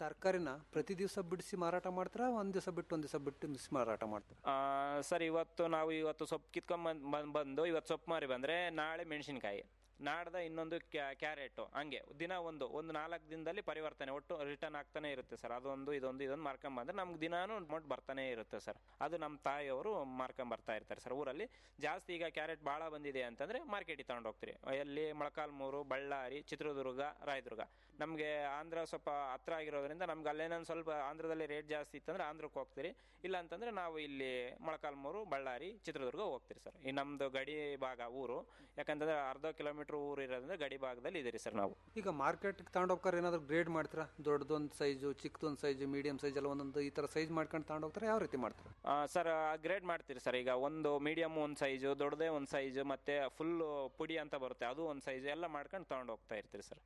ತರಕಾರಿನ ಪ್ರತಿ ದಿವಸ ಬಿಡಿಸಿ ಮಾರಾಟ ಮಾಡ್ತೀರಾ ಒಂದ್ ದಿವಸ ಬಿಟ್ಟು ಒಂದ್ ದಿವಸ ಬಿಟ್ಟು ಮಿಸ್ ಮಾರಾಟ ಮಾಡ್ತೀರಾ ಆ, ಸರ್ ಇವತ್ತು ನಾವು ಇವತ್ತು ಸೊಪ್ಪು ಕಿತ್ಕೊಂಡ್ ಬಂದ್ ಬಂದು ಇವತ್ತು ಸೊಪ್ಪು ಮಾರಿ ಬಂದ್ರೆ ನಾಳೆ ಮೆಣಸಿನಕಾಯಿ ನಾಡ್ದ ಇನ್ನೊಂದು ಕ್ಯಾರೆಟು ಹಂಗೆ ದಿನ ಒಂದು ಒಂದು ನಾಲ್ಕು ದಿನದಲ್ಲಿ ಪರಿವರ್ತನೆ ಒಟ್ಟು ರಿಟರ್ನ್ ಆಗ್ತಾನೆ ಇರುತ್ತೆ ಸರ್ ಅದೊಂದು ಇದೊಂದು ಇದೊಂದು ಮಾರ್ಕೊಂಡ್ ಬಂದ್ರೆ ನಮ್ಗೆ ದಿನಾನು ಅಮೌಂಟ್ ಬರ್ತಾನೆ ಇರುತ್ತೆ ಸರ್ ಅದು ನಮ್ಮ ತಾಯಿಯವರು ಮಾರ್ಕೊಂಡ್ ಬರ್ತಾ ಇರ್ತಾರೆ ಸರ್ ಊರಲ್ಲಿ ಜಾಸ್ತಿ ಈಗ ಕ್ಯಾರೆಟ್ ಭಾಳ ಬಂದಿದೆ ಅಂತಂದ್ರೆ ಮಾರ್ಕೆಟಿಗೆ ತಗೊಂಡು ಹೋಗ್ತೀರಿ ಎಲ್ಲಿ ಮೊಳಕಾಲ್ಮೂರು ಬಳ್ಳಾರಿ ಚಿತ್ರದುರ್ಗ ರಾಯದುರ್ಗ ನಮಗೆ ಆಂಧ್ರ ಸ್ವಲ್ಪ ಹತ್ರ ಆಗಿರೋದ್ರಿಂದ ನಮ್ಗೆ ಅಲ್ಲೇನೊಂದು ಸ್ವಲ್ಪ ಆಂಧ್ರದಲ್ಲಿ ರೇಟ್ ಜಾಸ್ತಿ ಇತ್ತಂದ್ರೆ ಆಂಧ್ರಕ್ಕೆ ಹೋಗ್ತೀರಿ ಇಲ್ಲ ಅಂತಂದ್ರೆ ನಾವು ಇಲ್ಲಿ ಮೊಳಕಾಲ್ಮೂರು ಬಳ್ಳಾರಿ ಚಿತ್ರದುರ್ಗ ಹೋಗ್ತೀರಿ ಸರ್ ಈ ನಮ್ದು ಗಡಿ ಭಾಗ ಊರು ಯಾಕಂತಂದ್ರೆ ಅರ್ಧ ಕಿಲೋಮೀಟರ್ ಊರು ಇರೋದ್ರಿಂದ ಗಡಿ ಭಾಗದಲ್ಲಿ ಇದೀರಿ ಸರ್ ನಾವು ಈಗ ಮಾರ್ಕೆಟ್ಗೆ ತಗೊಂಡೋಗ್ತಾರೆ ಏನಾದ್ರು ಗ್ರೇಡ್ ಮಾಡ್ತೀರಾ ದೊಡ್ಡದೊಂದು ಸೈಜು ಚಿಕ್ಕದೊಂದು ಸೈಜು ಮೀಡಿಯಂ ಸೈಜ್ ಎಲ್ಲ ಒಂದೊಂದು ಈ ಥರ ಸೈಜ್ ಮಾಡ್ಕೊಂಡು ತಗೊಂಡೋಗ್ತಾರೆ ಯಾವ ರೀತಿ ಮಾಡ್ತಾರೆ ಆ, ಸರ್ ಗ್ರೇಡ್ ಮಾಡ್ತೀರಿ ಸರ್ ಈಗ ಒಂದು ಮೀಡಿಯಮ್ ಒಂದು ಸೈಜು ದೊಡ್ಡದೇ ಒಂದು ಸೈಜು ಮತ್ತೆ ಫುಲ್ ಪುಡಿ ಅಂತ ಬರುತ್ತೆ ಅದು ಒಂದು ಸೈಜು ಎಲ್ಲ ಮಾಡ್ಕೊಂಡು ತಗೊಂಡು ಹೋಗ್ತಾ ಇರ್ತೀರಿ ಸರ್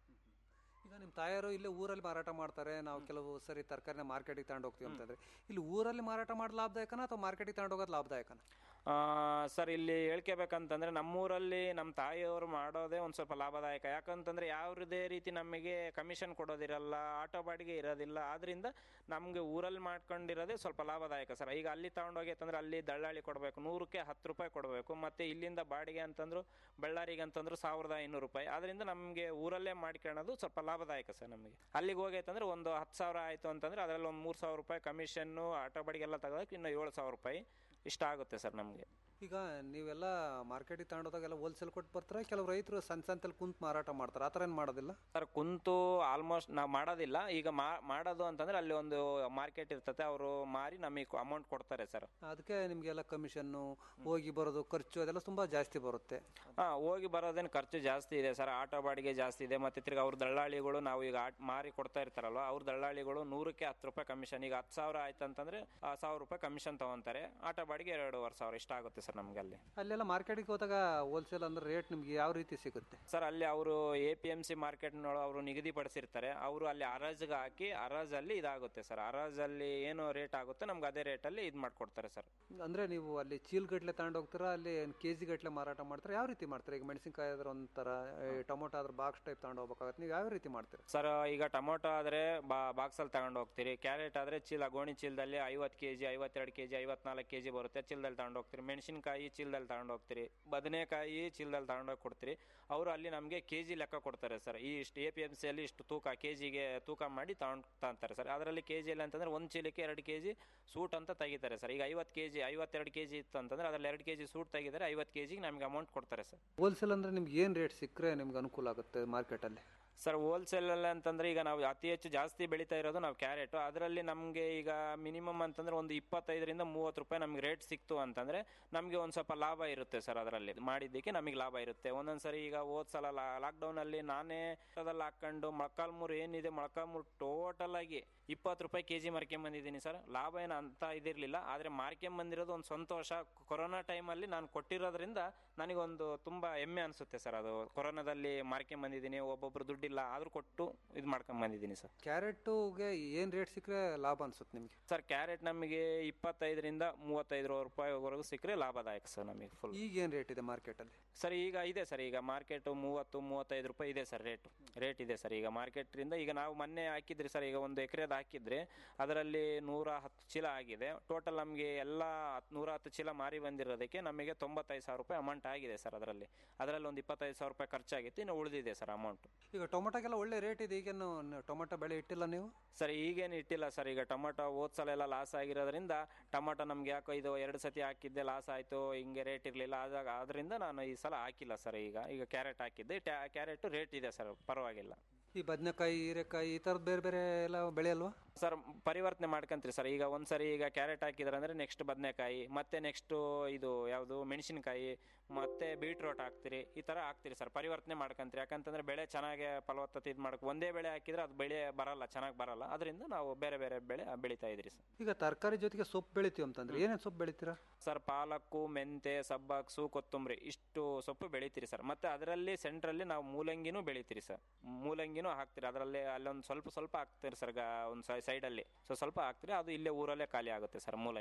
ಈಗ ನಿಮ್ಮ ತಾಯರು ಇಲ್ಲೇ ಊರಲ್ಲಿ ಮಾರಾಟ ಮಾಡ್ತಾರೆ ನಾವು ಕೆಲವು ಸರಿ ತರಕಾರಿನ ಮಾರ್ಕೆಟಿಗೆ ತಗೊಂಡು ಹೋಗ್ತೀವಿ ಅಂತಂದ್ರೆ ಇಲ್ಲಿ ಊರಲ್ಲಿ ಮಾರಾಟ ಮಾಡಿ ಲಾಭದಾಯಕನ ಅಥವಾ ಮಾರ್ಕೆಟಿಗೆ ತಗೊಂಡು ಹೋಗೋದು ಲಾಭದಾಯಕನ ಆ, ಸರ್ ಇಲ್ಲಿ ಹೇಳ್ಕೋಬೇಕಂತಂದ್ರೆ ನಮ್ಮೂರಲ್ಲಿ ನಮ್ಮ ತಾಯಿಯವರು ಮಾಡೋದೇ ಒಂದು ಸ್ವಲ್ಪ ಲಾಭದಾಯಕ ಯಾಕಂತಂದ್ರೆ ಯಾವುದೇ ರೀತಿ ನಮಗೆ ಕಮಿಷನ್ ಕೊಡೋದಿರಲ್ಲ ಆಟೋ ಬಾಡಿಗೆ ಇರೋದಿಲ್ಲ ಆದ್ರಿಂದ ನಮಗೆ ಊರಲ್ಲಿ ಮಾಡ್ಕೊಂಡಿರೋದೇ ಸ್ವಲ್ಪ ಲಾಭದಾಯಕ ಸರ್ ಈಗ ಅಲ್ಲಿ ತಗೊಂಡೋಗೈತಂದ್ರೆ ಅಲ್ಲಿ ದಳ್ಳಾಳಿ ಕೊಡಬೇಕು ನೂರಕ್ಕೆ ಹತ್ತು ರೂಪಾಯಿ ಕೊಡಬೇಕು ಮತ್ತೆ ಇಲ್ಲಿಂದ ಬಾಡಿಗೆ ಅಂತಂದ್ರು ಬಳ್ಳಾರಿಗೆ ಅಂತಂದ್ರು ಸಾವಿರದ ಐನೂರು ರೂಪಾಯಿ ಅದರಿಂದ ನಮಗೆ ಊರಲ್ಲೇ ಮಾಡ್ಕೊಳ್ಳೋದು ಸ್ವಲ್ಪ ಲಾಭದಾಯಕ ಸರ್ ನಮಗೆ ಅಲ್ಲಿಗೆ ಹೋಗೈತಂದ್ರೆ ಒಂದು ಹತ್ತು ಸಾವಿರ ಆಯಿತು ಅಂತಂದ್ರೆ ಅದರಲ್ಲಿ ಒಂದು ಮೂರು ಸಾವಿರ ರೂಪಾಯಿ ಕಮಿಷನ್ನು ಆಟೋ ಬಾಡಿಗೆ ಎಲ್ಲ ತೆಗೆದಕ್ಕೆ ಇನ್ನು ಏಳು ಸಾವಿರ ರೂಪಾಯಿ ಇಷ್ಟ ಆಗುತ್ತೆ ಸರ್ ನಮಗೆ ಈಗ ನೀವೆಲ್ಲ ಮಾರ್ಕೆಟಿಗೆ ತಗೊಂಡೋದಾಗೆಲ್ಲ ಹೋಲ್ಸೇಲ್ ಕೊಟ್ಟು ಬರ್ತಾರೆ ಕೆಲವು ರೈತರು ಸಣ್ಣ ಸಣ್ಣಲ್ಲಿ ಕುಂತು ಮಾರಾಟ ಮಾಡ್ತಾರೆ ಆ ಥರ ಏನು ಮಾಡೋದಿಲ್ಲ ಸರ್ ಕುಂತು ಆಲ್ಮೋಸ್ಟ್ ನಾವು ಮಾಡೋದಿಲ್ಲ ಈಗ ಮಾ- ಮಾಡೋದು ಅಂತಂದ್ರೆ ಅಲ್ಲಿ ಒಂದು ಮಾರ್ಕೆಟ್ ಇರ್ತತೆ ಅವರು ಮಾರಿ ನಮಗೆ ಅಮೌಂಟ್ ಕೊಡ್ತಾರೆ ಸರ್ ಅದಕ್ಕೆ ನಿಮಗೆಲ್ಲ ಕಮಿಷನ್ನು ಹೋಗಿ ಬರೋದು ಖರ್ಚು ಅದೆಲ್ಲ ತುಂಬ ಜಾಸ್ತಿ ಬರುತ್ತೆ ಹಾ ಹೋಗಿ ಬರೋದೇನು ಖರ್ಚು ಜಾಸ್ತಿ ಇದೆ ಸರ್ ಆಟೋ ಬಾಡಿಗೆ ಜಾಸ್ತಿ ಇದೆ ಮತ್ತೆ ತಿರ್ಗಿ ಅವ್ರ ದಳ್ಳಾಳಿಗಳು ನಾವು ಈಗ ಆಟ್- ಮಾರಿ ಕೊಡ್ತಾ ಇರ್ತಾರಲ್ವ ಅವ್ರ ದಳ್ಳಾಳಿಗಳು ನೂರಕ್ಕೆ ಹತ್ತು ರೂಪಾಯಿ ಕಮಿಷನ್ ಈಗ ಹತ್ತು ಸಾವಿರ ಆಯ್ತು ಅಂತಂದ್ರೆ ಆ ಸಾವಿರ ರೂಪಾಯಿ ಕಮಿಷನ್ ತಗೊಂತಾರೆ ಆಟೋ ಬಾಡಿಗೆ ಎರಡೂವರೆ ಸಾವಿರ ಇಷ್ಟ ಆಗುತ್ತೆ ಸರ್ ನಮ್ಗೆ ಅಲ್ಲಿ ಅಲ್ಲೆಲ್ಲ ಮಾರ್ಕೆಟಿಗೆ ಹೋದಾಗ ಹೋಲ್ಸೇಲ್ ಅಂದ್ರೆ ರೇಟ್ ನಿಮ್ಗೆ ಯಾವ ರೀತಿ ಸಿಗುತ್ತೆ ಸರ್ ಅಲ್ಲಿ ಅವರು ಎ ಪಿ ಎಂ ಸಿ ಮಾರ್ಕೆಟ್ನೊಳಗೆ ಅವರು ನಿಗದಿಪಡಿಸಿರ್ತಾರೆ ಅವರು ಅಲ್ಲಿ ಹರಾಜಿಗೆ ಹಾಕಿ ಹರಾಜಲ್ಲಿ ಇದಾಗುತ್ತೆ ಸರ್ ಹರಾಜಲ್ಲಿ ಏನು ರೇಟ್ ಆಗುತ್ತೆ ನಮ್ಗೆ ಅದೇ ರೇಟಲ್ಲಿ ಇದು ಮಾಡ್ಕೊಡ್ತಾರೆ ಸರ್ ಅಂದ್ರೆ ನೀವು ಅಲ್ಲಿ ಚೀಲ್ ಗಟ್ಲೆ ತಗೊಂಡು ಹೋಗ್ತೀರಾ ಅಲ್ಲಿ ಕೆ ಜಿ ಗಟ್ಲೆ ಮಾರಾಟ ಮಾಡ್ತಾರೆ ಯಾವ ರೀತಿ ಮಾಡ್ತಾರೆ ಈಗ ಮೆಣಸಿನಕಾಯಿ ಆದ್ರೆ ಒಂಥರ ಈ ಟೊಮೊಟೊ ಆದ್ರೆ ಬಾಕ್ಸ್ ಟೈಪ್ ತಗೊಂಡು ಹೋಗ್ಬೇಕಾಗತ್ತೆ ನೀವು ಯಾವ ರೀತಿ ಮಾಡ್ತೀರಾ ಸರ್ ಈಗ ಟೊಮೊಟೊ ಆದರೆ ಬಾ ಬಾಕ್ಸಲ್ಲಿ ತಗೊಂಡು ಹೋಗ್ತೀರಿ ಕ್ಯಾರೆಟ್ ಆದರೆ ಚೀಲ ಗೋಣಿ ಚೀಲದಲ್ಲಿ ಐವತ್ತು ಕೆ ಜಿ ಐವತ್ತೆರಡು ಕೆ ಜಿ ಐವತ್ನಾಲ್ಕು ಕೆ ಜಿ ಬರುತ್ತೆ ಚೀಲದಲ್ಲಿ ತಗೊಂಡು ಹೋಗ್ತೀರಿ ಮೆಣಸಿನಕಾಯಿ ಚೀಲದಲ್ಲಿ ತಗೊಂಡು ಹೋಗ್ತೀರಿ ಬದನೆಕಾಯಿ ಚೀಲದಲ್ಲಿ ತಗೊಂಡೋಗಿ ಕೊಡ್ತೀರಿ ಅವರು ಅಲ್ಲಿ ನಮಗೆ ಕೆ ಜಿ ಲೆಕ್ಕ ಕೊಡ್ತಾರೆ ಸರ್ ಈ ಇಷ್ಟು ಎ ಪಿ ಎಮ್ ಸಿಯಲ್ಲಿ ಇಷ್ಟು ತೂಕ ಕೆ ಜಿಗೆ ತೂಕ ಮಾಡಿ ತಗೊಂಡು ತಗೊಂತಾರೆ ಸರ್ ಅದರಲ್ಲಿ ಕೆ ಜಿಯಲ್ಲಿ ಅಂತಂದ್ರೆ ಒಂದು ಚೀಲಕ್ಕೆ ಎರಡು ಕೆ ಜಿ ಸೂಟ್ ಅಂತ ತೆಗಿತಾರೆ ಸರ್ ಈಗ ಐವತ್ತು ಕೆ ಜಿ ಐವತ್ತೆರಡು ಕೆ ಜಿ ಇತ್ತು ಅಂತಂದ್ರೆ ಅದರಲ್ಲಿ ಎರಡು ಕೆ ಜಿ ಸೂಟ್ ತೆಗಿತಾರೆ ಐವತ್ತು ಕೆ ಜಿಗೆ ನಮಗೆ ಅಮೌಂಟ್ ಕೊಡ್ತಾರೆ ಸರ್ ಹೋಲ್ಸೇಲ್ ಅಂದ್ರೆ ನಿಮ್ಗೆ ಏನು ರೇಟ್ ಸಿಕ್ಕರೆ ನಿಮ್ಗೆ ಅನುಕೂಲ ಆಗುತ್ತೆ ಮಾರ್ಕೆಟಲ್ಲಿ ಸರ್ ಹೋಲ್ಸೇಲ್ ಅಲ್ಲಿ ಅಂತಂದ್ರೆ ಈಗ ನಾವು ಅತಿ ಹೆಚ್ಚು ಜಾಸ್ತಿ ಬೆಳೀತಾ ಇರೋದು ನಾವು ಕ್ಯಾರೆಟ್ ಅದರಲ್ಲಿ ನಮಗೆ ಈಗ ಮಿನಿಮಮ್ ಅಂತಂದ್ರೆ ಒಂದು ಇಪ್ಪತ್ತೈದರಿಂದ ಮೂವತ್ತು ರೂಪಾಯಿ ನಮಗೆ ರೇಟ್ ಸಿಕ್ತು ಅಂತಂದ್ರೆ ನಮಗೆ ಒಂದು ಸ್ವಲ್ಪ ಲಾಭ ಇರುತ್ತೆ ಸರ್ ಅದರಲ್ಲಿ ಮಾಡಿದ್ದಕ್ಕೆ ನಮಗೆ ಲಾಭ ಇರುತ್ತೆ ಒಂದೊಂದ್ಸರಿ ಈಗ ಹೋದ್ ಸಲ ಲಾಕ್ಡೌನ್ ಅಲ್ಲಿ ನಾನೇ ಅದ್ರಲ್ಲಿ ಹಾಕೊಂಡು ಮೊಳಕಾಲ್ಮೂರು ಏನಿದೆ ಮೊಳಕಾಲ್ಮೂರು ಟೋಟಲ್ ಆಗಿ ಇಪ್ಪತ್ತು ರೂಪಾಯಿ ಕೆ ಜಿ ಬಂದಿದ್ದೀನಿ ಸರ್ ಲಾಭ ಏನು ಅಂತ ಇದಿರಲಿಲ್ಲ ಆದರೆ ಬಂದಿರೋದು ಒಂದು ಸಂತೋಷ ಕೊರೋನಾ ಟೈಮಲ್ಲಿ ನಾನು ಕೊಟ್ಟಿರೋದ್ರಿಂದ ನನಗೊಂದು ತುಂಬ ಹೆಮ್ಮೆ ಅನಿಸುತ್ತೆ ಸರ್ ಅದು ಕೊರೋನಾದಲ್ಲಿ ಬಂದಿದ್ದೀನಿ ಒಬ್ಬೊಬ್ರು ದುಡ್ಡಿಲ್ಲ ಆದರೂ ಕೊಟ್ಟು ಇದು ಮಾಡ್ಕೊಂಡ್ ಬಂದಿದ್ದೀನಿ ಸರ್ ಕ್ಯಾರೆಟುಗೆ ಏನು ರೇಟ್ ಸಿಕ್ಕರೆ ಲಾಭ ಅನ್ಸುತ್ತೆ ನಿಮಗೆ ಸರ್ ಕ್ಯಾರೆಟ್ ನಮಗೆ ಇಪ್ಪತ್ತೈದರಿಂದ ಮೂವತ್ತೈದು ರೂಪಾಯಿವರೆಗೂ ಸಿಕ್ಕರೆ ಲಾಭದಾಯಕ ಸರ್ ನಮಗೆ ಫುಲ್ ಈಗ ಏನು ರೇಟ್ ಇದೆ ಮಾರ್ಕೆಟಲ್ಲಿ ಸರ್ ಈಗ ಇದೆ ಸರ್ ಈಗ ಮಾರ್ಕೆಟ್ ಮೂವತ್ತು ಮೂವತ್ತೈದು ರೂಪಾಯಿ ಇದೆ ಸರ್ ರೇಟ್ ರೇಟ್ ಇದೆ ಸರ್ ಈಗ ಮಾರ್ಕೆಟ್ರಿಂದ ಈಗ ನಾವು ಮೊನ್ನೆ ಹಾಕಿದ್ರಿ ಸರ್ ಈಗ ಒಂದು ಎಕರೆದು ಹಾಕಿದ್ರೆ ಅದರಲ್ಲಿ ನೂರ ಹತ್ತು ಚೀಲ ಆಗಿದೆ ಟೋಟಲ್ ನಮಗೆ ಎಲ್ಲ ಹತ್- ನೂರ ಹತ್ತು ಚೀಲ ಮಾರಿ ಬಂದಿರೋದಕ್ಕೆ ನಮಗೆ ತೊಂಬತ್ತೈದು ಸಾವಿರ ರೂಪಾಯಿ ಅಮೌಂಟ್ ಆಗಿದೆ ಸರ್ ಅದರಲ್ಲಿ ಅದರಲ್ಲಿ ಒಂದು ಇಪ್ಪತ್ತೈದು ಸಾವಿರ ರೂಪಾಯಿ ಖರ್ಚಾಗಿತ್ತು ಇನ್ನು ಉಳಿದಿದೆ ಸರ್ ಅಮೌಂಟ್ ಈಗ ಟೊಮೊಟೊಗೆಲ್ಲ ಒಳ್ಳೆ ರೇಟ್ ಇದೆ ಈಗೇನು ನ- ಟೊಮೊಟೊ ಬೆಳೆ ಇಟ್ಟಿಲ್ಲ ನೀವು ಸರ್ ಈಗೇನು ಇಟ್ಟಿಲ್ಲ ಸರ್ ಈಗ ಟೊಮೊಟೊ ಹೋದ್ ಸಲ ಎಲ್ಲ ಲಾಸ್ ಆಗಿರೋದ್ರಿಂದ ಟೊಮೊಟೊ ನಮ್ಗೆ ಯಾಕೋ ಇದು ಎರಡು ಸತಿ ಹಾಕಿದ್ದೆ ಲಾಸ್ ಆಯಿತು ಹಿಂಗೆ ರೇಟ್ ಇರಲಿಲ್ಲ ಆದಾಗ ಅದರಿಂದ ನಾನು ಈ ಸಲ ಹಾಕಿಲ್ಲ ಸರ್ ಈಗ ಈಗ ಕ್ಯಾರೆಟ್ ಹಾಕಿದ್ದೆ ಕ್ಯಾರೆಟ್ ರೇಟ್ ಇದೆ ಸರ್ ಪರವಾಗಿಲ್ಲ ಈ ಬದನೆಕಾಯಿ ಹೀರೆಕಾಯಿ ಈ ಥರದ್ದು ಬೇರೆ ಬೇರೆ ಎಲ್ಲ ಬೆಳೆ ಅಲ್ವಾ ಸರ್ ಪರಿವರ್ತನೆ ಮಾಡ್ಕೊಂತೀರಿ ಸರ್ ಈಗ ಒಂದ್ಸರಿ ಈಗ ಕ್ಯಾರೆಟ್ ಹಾಕಿದ್ರೆ ಅಂದ್ರೆ ನೆಕ್ಸ್ಟ್ ಬದನೆಕಾಯಿ ಮತ್ತೆ ನೆಕ್ಸ್ಟ್ ಇದು ಯಾವುದು ಮೆಣಸಿನಕಾಯಿ ಮತ್ತೆ ಬೀಟ್ರೋಟ್ ಹಾಕ್ತಿರಿ ಈ ತರ ಹಾಕ್ತಿರಿ ಸರ್ ಪರಿವರ್ತನೆ ಮಾಡ್ಕೊಂತೀರಿ ಯಾಕಂತಂದ್ರೆ ಬೆಳೆ ಚೆನ್ನಾಗಿ ಫಲವತ್ತತೆ ಇದು ಮಾಡಕ್ ಒಂದೇ ಬೆಳೆ ಹಾಕಿದ್ರೆ ಅದು ಬೆಳೆ ಬರಲ್ಲ ಚೆನ್ನಾಗಿ ಬರಲ್ಲ ಅದರಿಂದ ನಾವು ಬೇರೆ ಬೇರೆ ಬೆಳೆ ಬೆಳಿತಾ ಇದ್ರಿ ಸರ್ ಈಗ ತರಕಾರಿ ಜೊತೆಗೆ ಸೊಪ್ಪು ಬೆಳಿತೀವಿ ಅಂತಂದ್ರೆ ಏನೇನು ಸೊಪ್ಪು ಬೆಳಿತೀರಾ ಸರ್ ಪಾಲಕ್ಕು ಮೆಂತೆ ಸಬ್ಬಕ್ಸು ಕೊತ್ತಂಬರಿ ಇಷ್ಟು ಸೊಪ್ಪು ಬೆಳಿತೀರಿ ಸರ್ ಮತ್ತೆ ಅದರಲ್ಲಿ ಸೆಂಟ್ರಲ್ಲಿ ನಾವು ಮೂಲಂಗಿನೂ ಬೆಳಿತೀರಿ ಸರ್ ಮೂಲಂಗಿನೂ ಹಾಕ್ತೀರಿ ಅದರಲ್ಲಿ ಅಲ್ಲೊಂದು ಸ್ವಲ್ಪ ಸ್ವಲ್ಪ ಹಾಕ್ತೀರಿ ಸರ್ ಒಂದು ಸೈಡಲ್ಲಿ ಸೊ ಸ್ವಲ್ಪ ಹಾಕ್ತೀರಿ ಅದು ಇಲ್ಲೇ ಊರಲ್ಲೇ ಖಾಲಿ ಆಗುತ್ತೆ ಸರ್ ಮೂಲಂಗಿ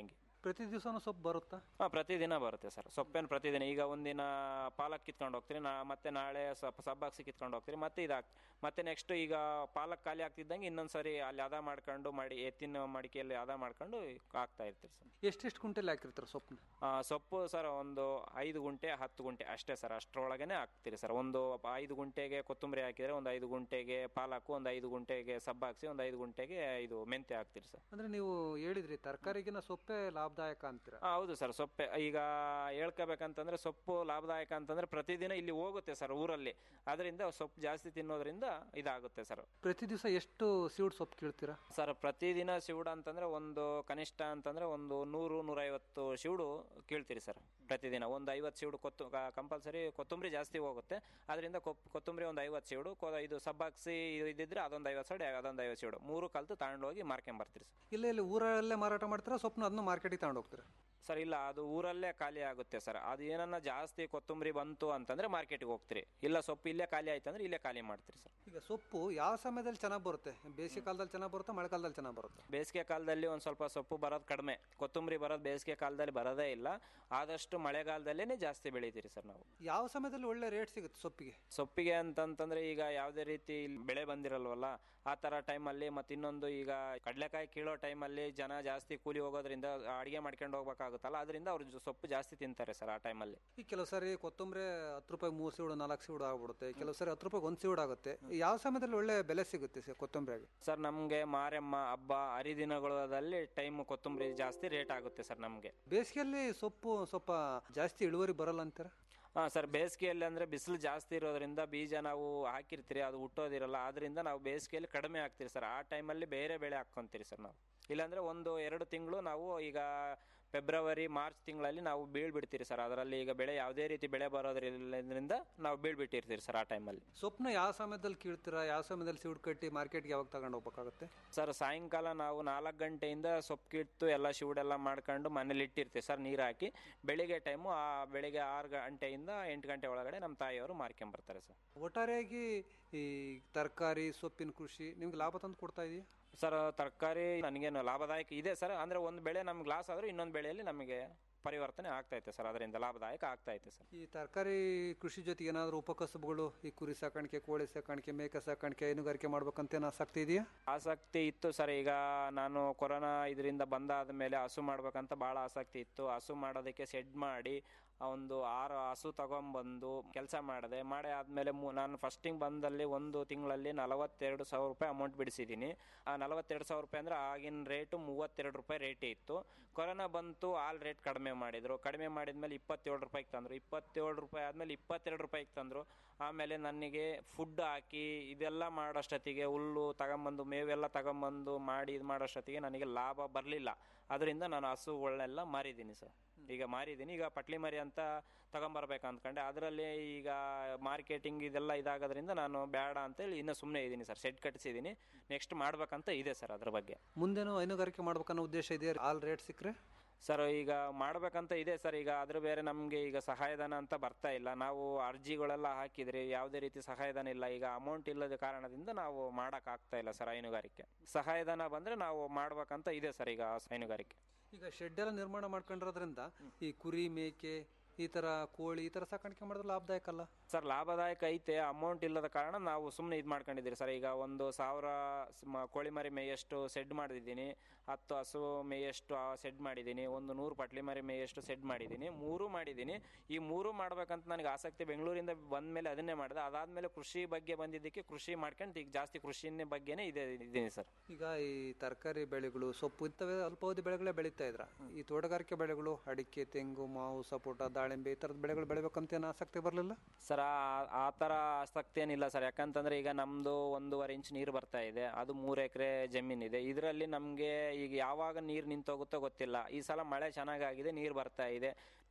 ಪ್ರತಿ ದಿವಸನೂ ಸೊಪ್ಪು ಬರುತ್ತಾ ಹಾಂ ಪ್ರತಿದಿನ ಬರುತ್ತೆ ಸರ್ ಸೊಪ್ಪೇನು ಪ್ರತಿದಿನ ಈಗ ಒಂದಿನ ಪಾಲಕ್ ಕಿತ್ಕೊಂಡು ಹೋಗ್ತೀರಿ ನಾ ಮತ್ತೆ ನಾಳೆ ಸೊಪ್ಪು ಸಬ್ಬಾಕ್ಸಿ ಕಿತ್ಕೊಂಡು ಹೋಗ್ತೀರಿ ಮತ್ತೆ ಇದಾಕ್ ಮತ್ತೆ ನೆಕ್ಸ್ಟ್ ಈಗ ಪಾಲಕ್ ಖಾಲಿ ಆಗ್ತಿದ್ದಂಗೆ ಇನ್ನೊಂದು ಸರಿ ಅಲ್ಲಿ ಅದ ಮಾಡ್ಕೊಂಡು ಮಾಡಿ ಎತ್ತಿನ ಮಡಿಕೆಯಲ್ಲಿ ಅದ ಮಾಡ್ಕೊಂಡು ಹಾಕ್ತಾ ಇರ್ತೀರಿ ಸರ್ ಎಷ್ಟೆಷ್ಟು ಕುಂಟೆಲಿ ಹಾಕಿರ್ತಾರೆ ಸೊಪ್ಪನ್ನ ಆ, ಸೊಪ್ಪು ಸರ್ ಒಂದು ಐದು ಗುಂಟೆ ಹತ್ತು ಗುಂಟೆ ಅಷ್ಟೇ ಸರ್ ಅಷ್ಟರೊಳಗನೆ ಹಾಕ್ತೀರಿ ಸರ್ ಒಂದು ಐದು ಗುಂಟೆಗೆ ಕೊತ್ತಂಬರಿ ಹಾಕಿದರೆ ಒಂದು ಐದು ಗುಂಟೆಗೆ ಪಾಲಕು ಒಂದು ಐದು ಗುಂಟೆಗೆ ಸಬ್ಬಾಕ್ಸಿ ಒಂದು ಐದು ಗುಂಟೆಗೆ ಇದು ಮೆಂತೆ ಹಾಕ್ತೀರಿ ಸರ್ ಅಂದ್ರೆ ನೀವು ಹೇಳಿದ್ರಿ ತರಕಾರಿಗಿನ ಸೊಪ್ಪೆ ಲಾಭದಾಯಕ ಅಂತೀರ ಆ, ಹೌದು ಸರ್ ಸೊಪ್ಪೆ ಈಗ ಹೇಳ್ಕೋಬೇಕಂತಂದ್ರೆ ಸೊಪ್ಪು ಲಾಭದಾಯಕ ಅಂತಂದ್ರೆ ಪ್ರತಿದಿನ ಇಲ್ಲಿ ಹೋಗುತ್ತೆ ಸರ್ ಊರಲ್ಲಿ ಅದರಿಂದ ಸೊಪ್ಪು ಜಾಸ್ತಿ ತಿನ್ನೋದ್ರಿಂದ ಇದಾಗುತ್ತೆ ಸರ್ ಪ್ರತಿ ದಿವಸ ಎಷ್ಟು ಸೀಡ್ ಸೊಪ್ಪು ಕೀಳ್ತೀರಾ ಸರ್ ಪ್ರತಿದಿನ ಶಿವುಡ ಅಂತಂದ್ರೆ ಒಂದು ಕನಿಷ್ಠ ಅಂತಂದ್ರೆ ಒಂದು ನೂರು ನೂರೈವತ್ತು ಶಿವುಡು ಕೀಳ್ತೀರಿ ಸರ್ ಪ್ರತಿದಿನ ಒಂದು ಐವತ್ತು ಶಿವುಡು ಕೊತ್ತು ಕಂಪಲ್ಸರಿ ಕೊತ್ತಂಬರಿ ಜಾಸ್ತಿ ಹೋಗುತ್ತೆ ಅದರಿಂದ ಕೊಪ್ ಕೊತ್ತಂಬರಿ ಒಂದು ಐವತ್ತು ಶಿವುಡು ಕೊ ಇದು ಸಬ್ಬಾಕ್ಸಿ ಇದು ಇದ್ದಿದ್ರೆ ಅದೊಂದು ಐವತ್ತು ಸೈಡ್ ಅದೊಂದು ಐವತ್ತು ಶಿವುಡು ಮೂರು ಕಲ್ತು ತಗೊಂಡೋಗಿ ಮಾರ್ಕೊಂಬರ್ತೀರಿ ಸರ್ ಇಲ್ಲ ಇಲ್ಲಿ ಊರಲ್ಲೇ ಮಾರಾಟ ಮಾಡ್ತೀರಾ ಸೊಪ್ಪನ್ನ ಅದನ್ನು ಮಾರ್ಕೆಟಿಗೆ ತಗೊಂಡು ಹೋಗ್ತೀರಾ ಸರ್ ಇಲ್ಲ ಅದು ಊರಲ್ಲೇ ಖಾಲಿ ಆಗುತ್ತೆ ಸರ್ ಅದು ಏನನ್ನ ಜಾಸ್ತಿ ಕೊತ್ತಂಬರಿ ಬಂತು ಅಂತಂದ್ರೆ ಮಾರ್ಕೆಟ್ಗೆ ಹೋಗ್ತೀರಿ ಇಲ್ಲ ಸೊಪ್ಪು ಇಲ್ಲೇ ಖಾಲಿ ಆಯ್ತು ಅಂದ್ರೆ ಇಲ್ಲೇ ಖಾಲಿ ಮಾಡ್ತೀರಿ ಸರ್ ಈಗ ಸೊಪ್ಪು ಯಾವ ಸಮಯದಲ್ಲಿ ಚೆನ್ನಾಗಿ ಬರುತ್ತೆ ಬೇಸಿಗೆ ಕಾಲದಲ್ಲಿ ಚೆನ್ನಾಗಿ ಬರುತ್ತಾ ಮಳೆಗಾಲದಲ್ಲಿ ಚೆನ್ನಾಗಿ ಬರುತ್ತೆ ಬೇಸಿಗೆ ಕಾಲದಲ್ಲಿ ಒಂದು ಸ್ವಲ್ಪ ಸೊಪ್ಪು ಬರೋದು ಕಡಿಮೆ ಕೊತ್ತಂಬರಿ ಬರೋದು ಬೇಸಿಗೆ ಕಾಲದಲ್ಲಿ ಬರೋದೇ ಇಲ್ಲ ಆದಷ್ಟು ಮಳೆಗಾಲದಲ್ಲೇ ಜಾಸ್ತಿ ಬೆಳಿತೀರಿ ಸರ್ ನಾವು ಯಾವ ಸಮಯದಲ್ಲಿ ಒಳ್ಳೆ ರೇಟ್ ಸಿಗುತ್ತೆ ಸೊಪ್ಪಿಗೆ ಸೊಪ್ಪಿಗೆ ಅಂತಂತಂದ್ರೆ ಈಗ ಯಾವುದೇ ರೀತಿ ಇಲ್ಲಿ ಬೆಳೆ ಬಂದಿರಲ್ವಲ್ಲ ಆ ಥರ ಟೈಮಲ್ಲಿ ಮತ್ತು ಇನ್ನೊಂದು ಈಗ ಕಡಲೆಕಾಯಿ ಕೀಳೋ ಟೈಮಲ್ಲಿ ಜನ ಜಾಸ್ತಿ ಕೂಲಿ ಹೋಗೋದ್ರಿಂದ ಅಡುಗೆ ಮಾಡ್ಕೊಂಡು ಹೋಗ್ಬೇಕಾಗುತ್ತಲ್ಲ ಅದರಿಂದ ಅವ್ರು ಜೊ- ಸೊಪ್ಪು ಜಾಸ್ತಿ ತಿಂತಾರೆ ಸರ್ ಆ ಟೈಮಲ್ಲಿ ಈ ಕೆಲವು ಸಾರಿ ಕೊತ್ತಂಬರಿ ಹತ್ತು ರೂಪಾಯಿ ಮೂರು ಸೀಡು ನಾಲ್ಕು ಸೀಡು ಆಗ್ಬಿಡುತ್ತೆ ಕೆಲವು ಸಾರಿ ಹತ್ತು ರೂಪಾಯಿ ಒಂದು ಸೀಡು ಆಗುತ್ತೆ ಯಾವ ಸಮಯದಲ್ಲಿ ಒಳ್ಳೆ ಬೆಲೆ ಸಿಗುತ್ತೆ ಸರ್ ಕೊತ್ತಂಬರಿಗೆ ಸರ್ ನಮಗೆ ಮಾರಮ್ಮ ಹಬ್ಬ ಹರಿದಿನಗಳಲ್ಲಿ ಟೈಮ್ ಕೊತ್ತಂಬರಿ ಜಾಸ್ತಿ ರೇಟ್ ಆಗುತ್ತೆ ಸರ್ ನಮಗೆ ಬೇಸಿಗೆಯಲ್ಲಿ ಸೊಪ್ಪು ಸ್ವಲ್ಪ ಜಾಸ್ತಿ ಇಳುವರಿ ಬರಲ್ಲ ಅಂತೀರಾ ಹಾಂ ಸರ್ ಬೇಸಿಗೆಯಲ್ಲಿ ಅಂದರೆ ಬಿಸಿಲು ಜಾಸ್ತಿ ಇರೋದ್ರಿಂದ ಬೀಜ ನಾವು ಹಾಕಿರ್ತೀರಿ ಅದು ಹುಟ್ಟೋದಿರಲ್ಲ ಆದ್ರಿಂದ ನಾವು ಬೇಸಿಗೆಯಲ್ಲಿ ಕಡಿಮೆ ಹಾಕ್ತೀರಿ ಸರ್ ಆ ಟೈಮಲ್ಲಿ ಬೇರೆ ಬೆಳೆ ಹಾಕ್ಕೊಂತೀರಿ ಸರ್ ನಾವು ಇಲ್ಲಾಂದರೆ ಒಂದು ಎರಡು ತಿಂಗಳು ನಾವು ಈಗ ಫೆಬ್ರವರಿ ಮಾರ್ಚ್ ತಿಂಗಳಲ್ಲಿ ನಾವು ಬೀಳ್ಬಿಡ್ತೀರಿ ಸರ್ ಅದರಲ್ಲಿ ಈಗ ಬೆಳೆ ಯಾವುದೇ ರೀತಿ ಬೆಳೆ ಬರೋದ್ರಿಂದ ನಾವು ಬೀಳ್ಬಿಟ್ಟಿರ್ತೀರಿ ಸರ್ ಆ ಟೈಮಲ್ಲಿ ಸೊಪ್ಪನ್ನ ಯಾವ ಸಮಯದಲ್ಲಿ ಕೀಳ್ತೀರಾ ಯಾವ ಸಮಯದಲ್ಲಿ ಸೀಡ್ ಕಟ್ಟಿ ಮಾರ್ಕೆಟ್ಗೆ ಯಾವಾಗ ತಗೊಂಡು ಹೋಗ್ಬೇಕಾಗುತ್ತೆ ಸರ್ ಸಾಯಂಕಾಲ ನಾವು ನಾಲ್ಕು ಗಂಟೆಯಿಂದ ಸೊಪ್ಪು ಕಿತ್ತು ಎಲ್ಲ ಶಿವುಡೆಲ್ಲ ಮಾಡ್ಕೊಂಡು ಮನೇಲಿ ಇಟ್ಟಿರ್ತೀವಿ ಸರ್ ನೀರು ಹಾಕಿ ಬೆಳಿಗ್ಗೆ ಟೈಮು ಆ ಬೆಳಿಗ್ಗೆ ಆರು ಗಂಟೆಯಿಂದ ಎಂಟು ಗಂಟೆ ಒಳಗಡೆ ನಮ್ಮ ತಾಯಿಯವರು ಮಾರ್ಕೊಂಬರ್ತಾರೆ ಸರ್ ಒಟ್ಟಾರೆಯಾಗಿ ಈ ತರಕಾರಿ ಸೊಪ್ಪಿನ ಕೃಷಿ ನಿಮ್ಗೆ ಲಾಭ ತಂದು ಕೊಡ್ತಾ ಇದೆಯಾ ಸರ್ ತರಕಾರಿ ನನಗೇನು ಲಾಭದಾಯಕ ಇದೆ ಸರ್ ಅಂದರೆ ಒಂದು ಬೆಳೆ ನಮ್ಗೆ ಲಾಸ್ ಆದರೂ ಇನ್ನೊಂದು ಬೆಳೆಯಲ್ಲಿ ನಮಗೆ ಪರಿವರ್ತನೆ ಆಗ್ತೈತೆ ಸರ್ ಅದರಿಂದ ಲಾಭದಾಯಕ ಆಗ್ತೈತೆ ಸರ್ ಈ ತರಕಾರಿ ಕೃಷಿ ಜೊತೆಗೆ ಏನಾದರೂ ಉಪಕಸಬುಗಳು ಈ ಕುರಿ ಸಾಕಾಣಿಕೆ ಕೋಳಿ ಸಾಕಾಣಿಕೆ ಮೇಕೆ ಸಾಕಾಣಿಕೆ ಹೈನುಗಾರಿಕೆ ಮಾಡ್ಬೇಕಂತ ಏನು ಆಸಕ್ತಿ ಇದೆಯಾ ಆಸಕ್ತಿ ಇತ್ತು ಸರ್ ಈಗ ನಾನು ಕೊರೋನಾ ಇದರಿಂದ ಬಂದಾದ ಮೇಲೆ ಹಸು ಮಾಡ್ಬೇಕಂತ ಭಾಳ ಆಸಕ್ತಿ ಇತ್ತು ಹಸು ಮಾಡೋದಕ್ಕೆ ಸೆಡ್ ಮಾಡಿ ಆ ಒಂದು ಆರು ಹಸು ತಗೊಂಬಂದು ಕೆಲಸ ಮಾಡಿದೆ ಮಾಡಿ ಆದಮೇಲೆ ಮೂ ನಾನು ಫಸ್ಟಿಂಗ್ ಬಂದಲ್ಲಿ ಒಂದು ತಿಂಗಳಲ್ಲಿ ನಲವತ್ತೆರಡು ಸಾವಿರ ರೂಪಾಯಿ ಅಮೌಂಟ್ ಬಿಡಿಸಿದ್ದೀನಿ ಆ ನಲವತ್ತೆರಡು ಸಾವಿರ ರೂಪಾಯಿ ಅಂದರೆ ಆಗಿನ ರೇಟು ಮೂವತ್ತೆರಡು ರೂಪಾಯಿ ರೇಟೇ ಇತ್ತು ಕೊರೋನಾ ಬಂತು ಹಾಲ್ ರೇಟ್ ಕಡಿಮೆ ಮಾಡಿದರು ಕಡಿಮೆ ಮಾಡಿದ್ಮೇಲೆ ಇಪ್ಪತ್ತೇಳು ರೂಪಾಯಿಗೆ ತಂದರು ಇಪ್ಪತ್ತೇಳು ರೂಪಾಯಿ ಆದಮೇಲೆ ಇಪ್ಪತ್ತೆರಡು ರೂಪಾಯಿಗೆ ತಂದರು ಆಮೇಲೆ ನನಗೆ ಫುಡ್ ಹಾಕಿ ಇದೆಲ್ಲ ಮಾಡೋಷ್ಟೊತ್ತಿಗೆ ಹುಲ್ಲು ತಗೊಂಬಂದು ಮೇವೆಲ್ಲ ತಗೊಂಬಂದು ಮಾಡಿ ಇದು ಮಾಡೋಷ್ಟೊತ್ತಿಗೆ ನನಗೆ ಲಾಭ ಬರಲಿಲ್ಲ ಅದರಿಂದ ನಾನು ಹಸುಗಳನ್ನೆಲ್ಲ ಮಾರಿದ್ದೀನಿ ಸರ್ ಈಗ ಮಾರಿದ್ದೀನಿ ಈಗ ಪಟ್ಲಿ ಮರಿ ಅಂತ ತಗೊಂಬರ್ಬೇಕು ಅಂದ್ಕೊಂಡೆ ಅದರಲ್ಲಿ ಈಗ ಮಾರ್ಕೆಟಿಂಗ್ ಇದೆಲ್ಲ ಇದಾಗೋದ್ರಿಂದ ನಾನು ಬೇಡ ಅಂತೇಳಿ ಇನ್ನೂ ಸುಮ್ಮನೆ ಇದ್ದೀನಿ ಸರ್ ಶೆಡ್ ಕಟ್ಟಿಸಿದ್ದೀನಿ ನೆಕ್ಸ್ಟ್ ಮಾಡ್ಬೇಕಂತ ಇದೆ ಸರ್ ಅದ್ರ ಬಗ್ಗೆ ಮುಂದೇನು ಹೈನುಗಾರಿಕೆ ಮಾಡ್ಬೇಕನ್ನೋ ಉದ್ದೇಶ ಇದೆಯಾ ಹಾಲ್ ರೇಟ್ ಸಿಕ್ಕರೆ ಸರ್ ಈಗ ಮಾಡ್ಬೇಕಂತ ಇದೆ ಸರ್ ಈಗ ಅದ್ರ ಬೇರೆ ನಮಗೆ ಈಗ ಸಹಾಯಧನ ಅಂತ ಬರ್ತಾ ಇಲ್ಲ ನಾವು ಅರ್ಜಿಗಳೆಲ್ಲ ಹಾಕಿದ್ರಿ ಯಾವುದೇ ರೀತಿ ಸಹಾಯಧನ ಇಲ್ಲ ಈಗ ಅಮೌಂಟ್ ಇಲ್ಲದ ಕಾರಣದಿಂದ ನಾವು ಮಾಡಕ್ ಆಗ್ತಾ ಇಲ್ಲ ಸರ್ ಹೈನುಗಾರಿಕೆ ಸಹಾಯಧನ ಬಂದ್ರೆ ನಾವು ಮಾಡ್ಬೇಕಂತ ಇದೆ ಸರ್ ಈಗ ಹೈನುಗಾರಿಕೆ ಈಗ ಶೆಡ್ ಎಲ್ಲ ನಿರ್ಮಾಣ ಮಾಡ್ಕೊಂಡಿರೋದ್ರಿಂದ ಈ ಕುರಿ ಮೇಕೆ ಈ ತರ ಕೋಳಿ ಈ ತರ ಸಾಕಾಣಿಕೆ ಮಾಡಿದ್ರೆ ಲಾಭದಾಯಕ ಅಲ್ಲ ಸರ್ ಲಾಭದಾಯಕ ಐತೆ ಅಮೌಂಟ್ ಇಲ್ಲದ ಕಾರಣ ನಾವು ಸುಮ್ಮನೆ ಇದು ಮಾಡ್ಕೊಂಡಿದ್ದೀರಿ ಸರ್ ಈಗ ಒಂದು ಸಾವಿರ ಸ್- ಮ- ಕೋಳಿ ಮರಿ ಮೇಯಷ್ಟು ಸೆಡ್ ಮಾಡಿದ್ದೀನಿ ಹತ್ತು ಹಸು ಮೇಯಷ್ಟು ಸೆಡ್ ಮಾಡಿದ್ದೀನಿ ಒಂದು ನೂರು ಪಟ್ಲಿ ಮರಿ ಮೇಯಷ್ಟು ಸೆಡ್ ಮಾಡಿದ್ದೀನಿ ಮೂರು ಮಾಡಿದ್ದೀನಿ ಈ ಮೂರು ಮಾಡ್ಬೇಕಂತ ನನಗೆ ಆಸಕ್ತಿ ಬೆಂಗಳೂರಿಂದ ಬಂದ ಮೇಲೆ ಅದನ್ನೇ ಮಾಡಿದೆ ಅದಾದಮೇಲೆ ಕೃಷಿ ಬಗ್ಗೆ ಬಂದಿದ್ದಕ್ಕೆ ಕೃಷಿ ಮಾಡ್ಕೊಂಡು ಈಗ ಜಾಸ್ತಿ ಕೃಷಿನೇ ಬಗ್ಗೆನೇ ಇದೆ ಇದ್ದೀನಿ ಸರ್ ಈಗ ಈ ತರಕಾರಿ ಬೆಳೆಗಳು ಸೊಪ್ಪು ಇಂಥವೇ ಅಲ್ಪಾವಧಿ ಬೆಳೆಗಳೇ ಬೆಳೀತಾ ಇದ್ರ ಈ ತೋಟಗಾರಿಕೆ ಬೆಳೆಗಳು ಅಡಿಕೆ ತೆಂಗು ಮಾವು ಸಪೋಟ ದಾಳಿಂಬೆ ಈ ಥರದ ಬೆಳೆಗಳು ಬೆಳಿಬೇಕಂತ ಏನು ಆಸಕ್ತಿ ಬರಲಿಲ್ಲ ಸರ್ ಆ- ಆ ಥರ ಆಸಕ್ತಿ ಏನಿಲ್ಲ ಸರ್ ಯಾಕಂತಂದ್ರೆ ಈಗ ನಮ್ಮದು ಒಂದೂವರೆ ಇಂಚ್ ನೀರು ಬರ್ತಾ ಇದೆ ಅದು ಮೂರು ಎಕರೆ ಜಮೀನಿದೆ ಇದರಲ್ಲಿ ನಮಗೆ ಈಗ ಯಾವಾಗ ನೀರು ನಿಂತೋಗುತ್ತೋ ಗೊತ್ತಿಲ್ಲ ಈ ಸಲ ಮಳೆ ಚೆನ್ನಾಗಾಗಿದೆ ನೀರು ಬರ್ತಾ ಇದೆ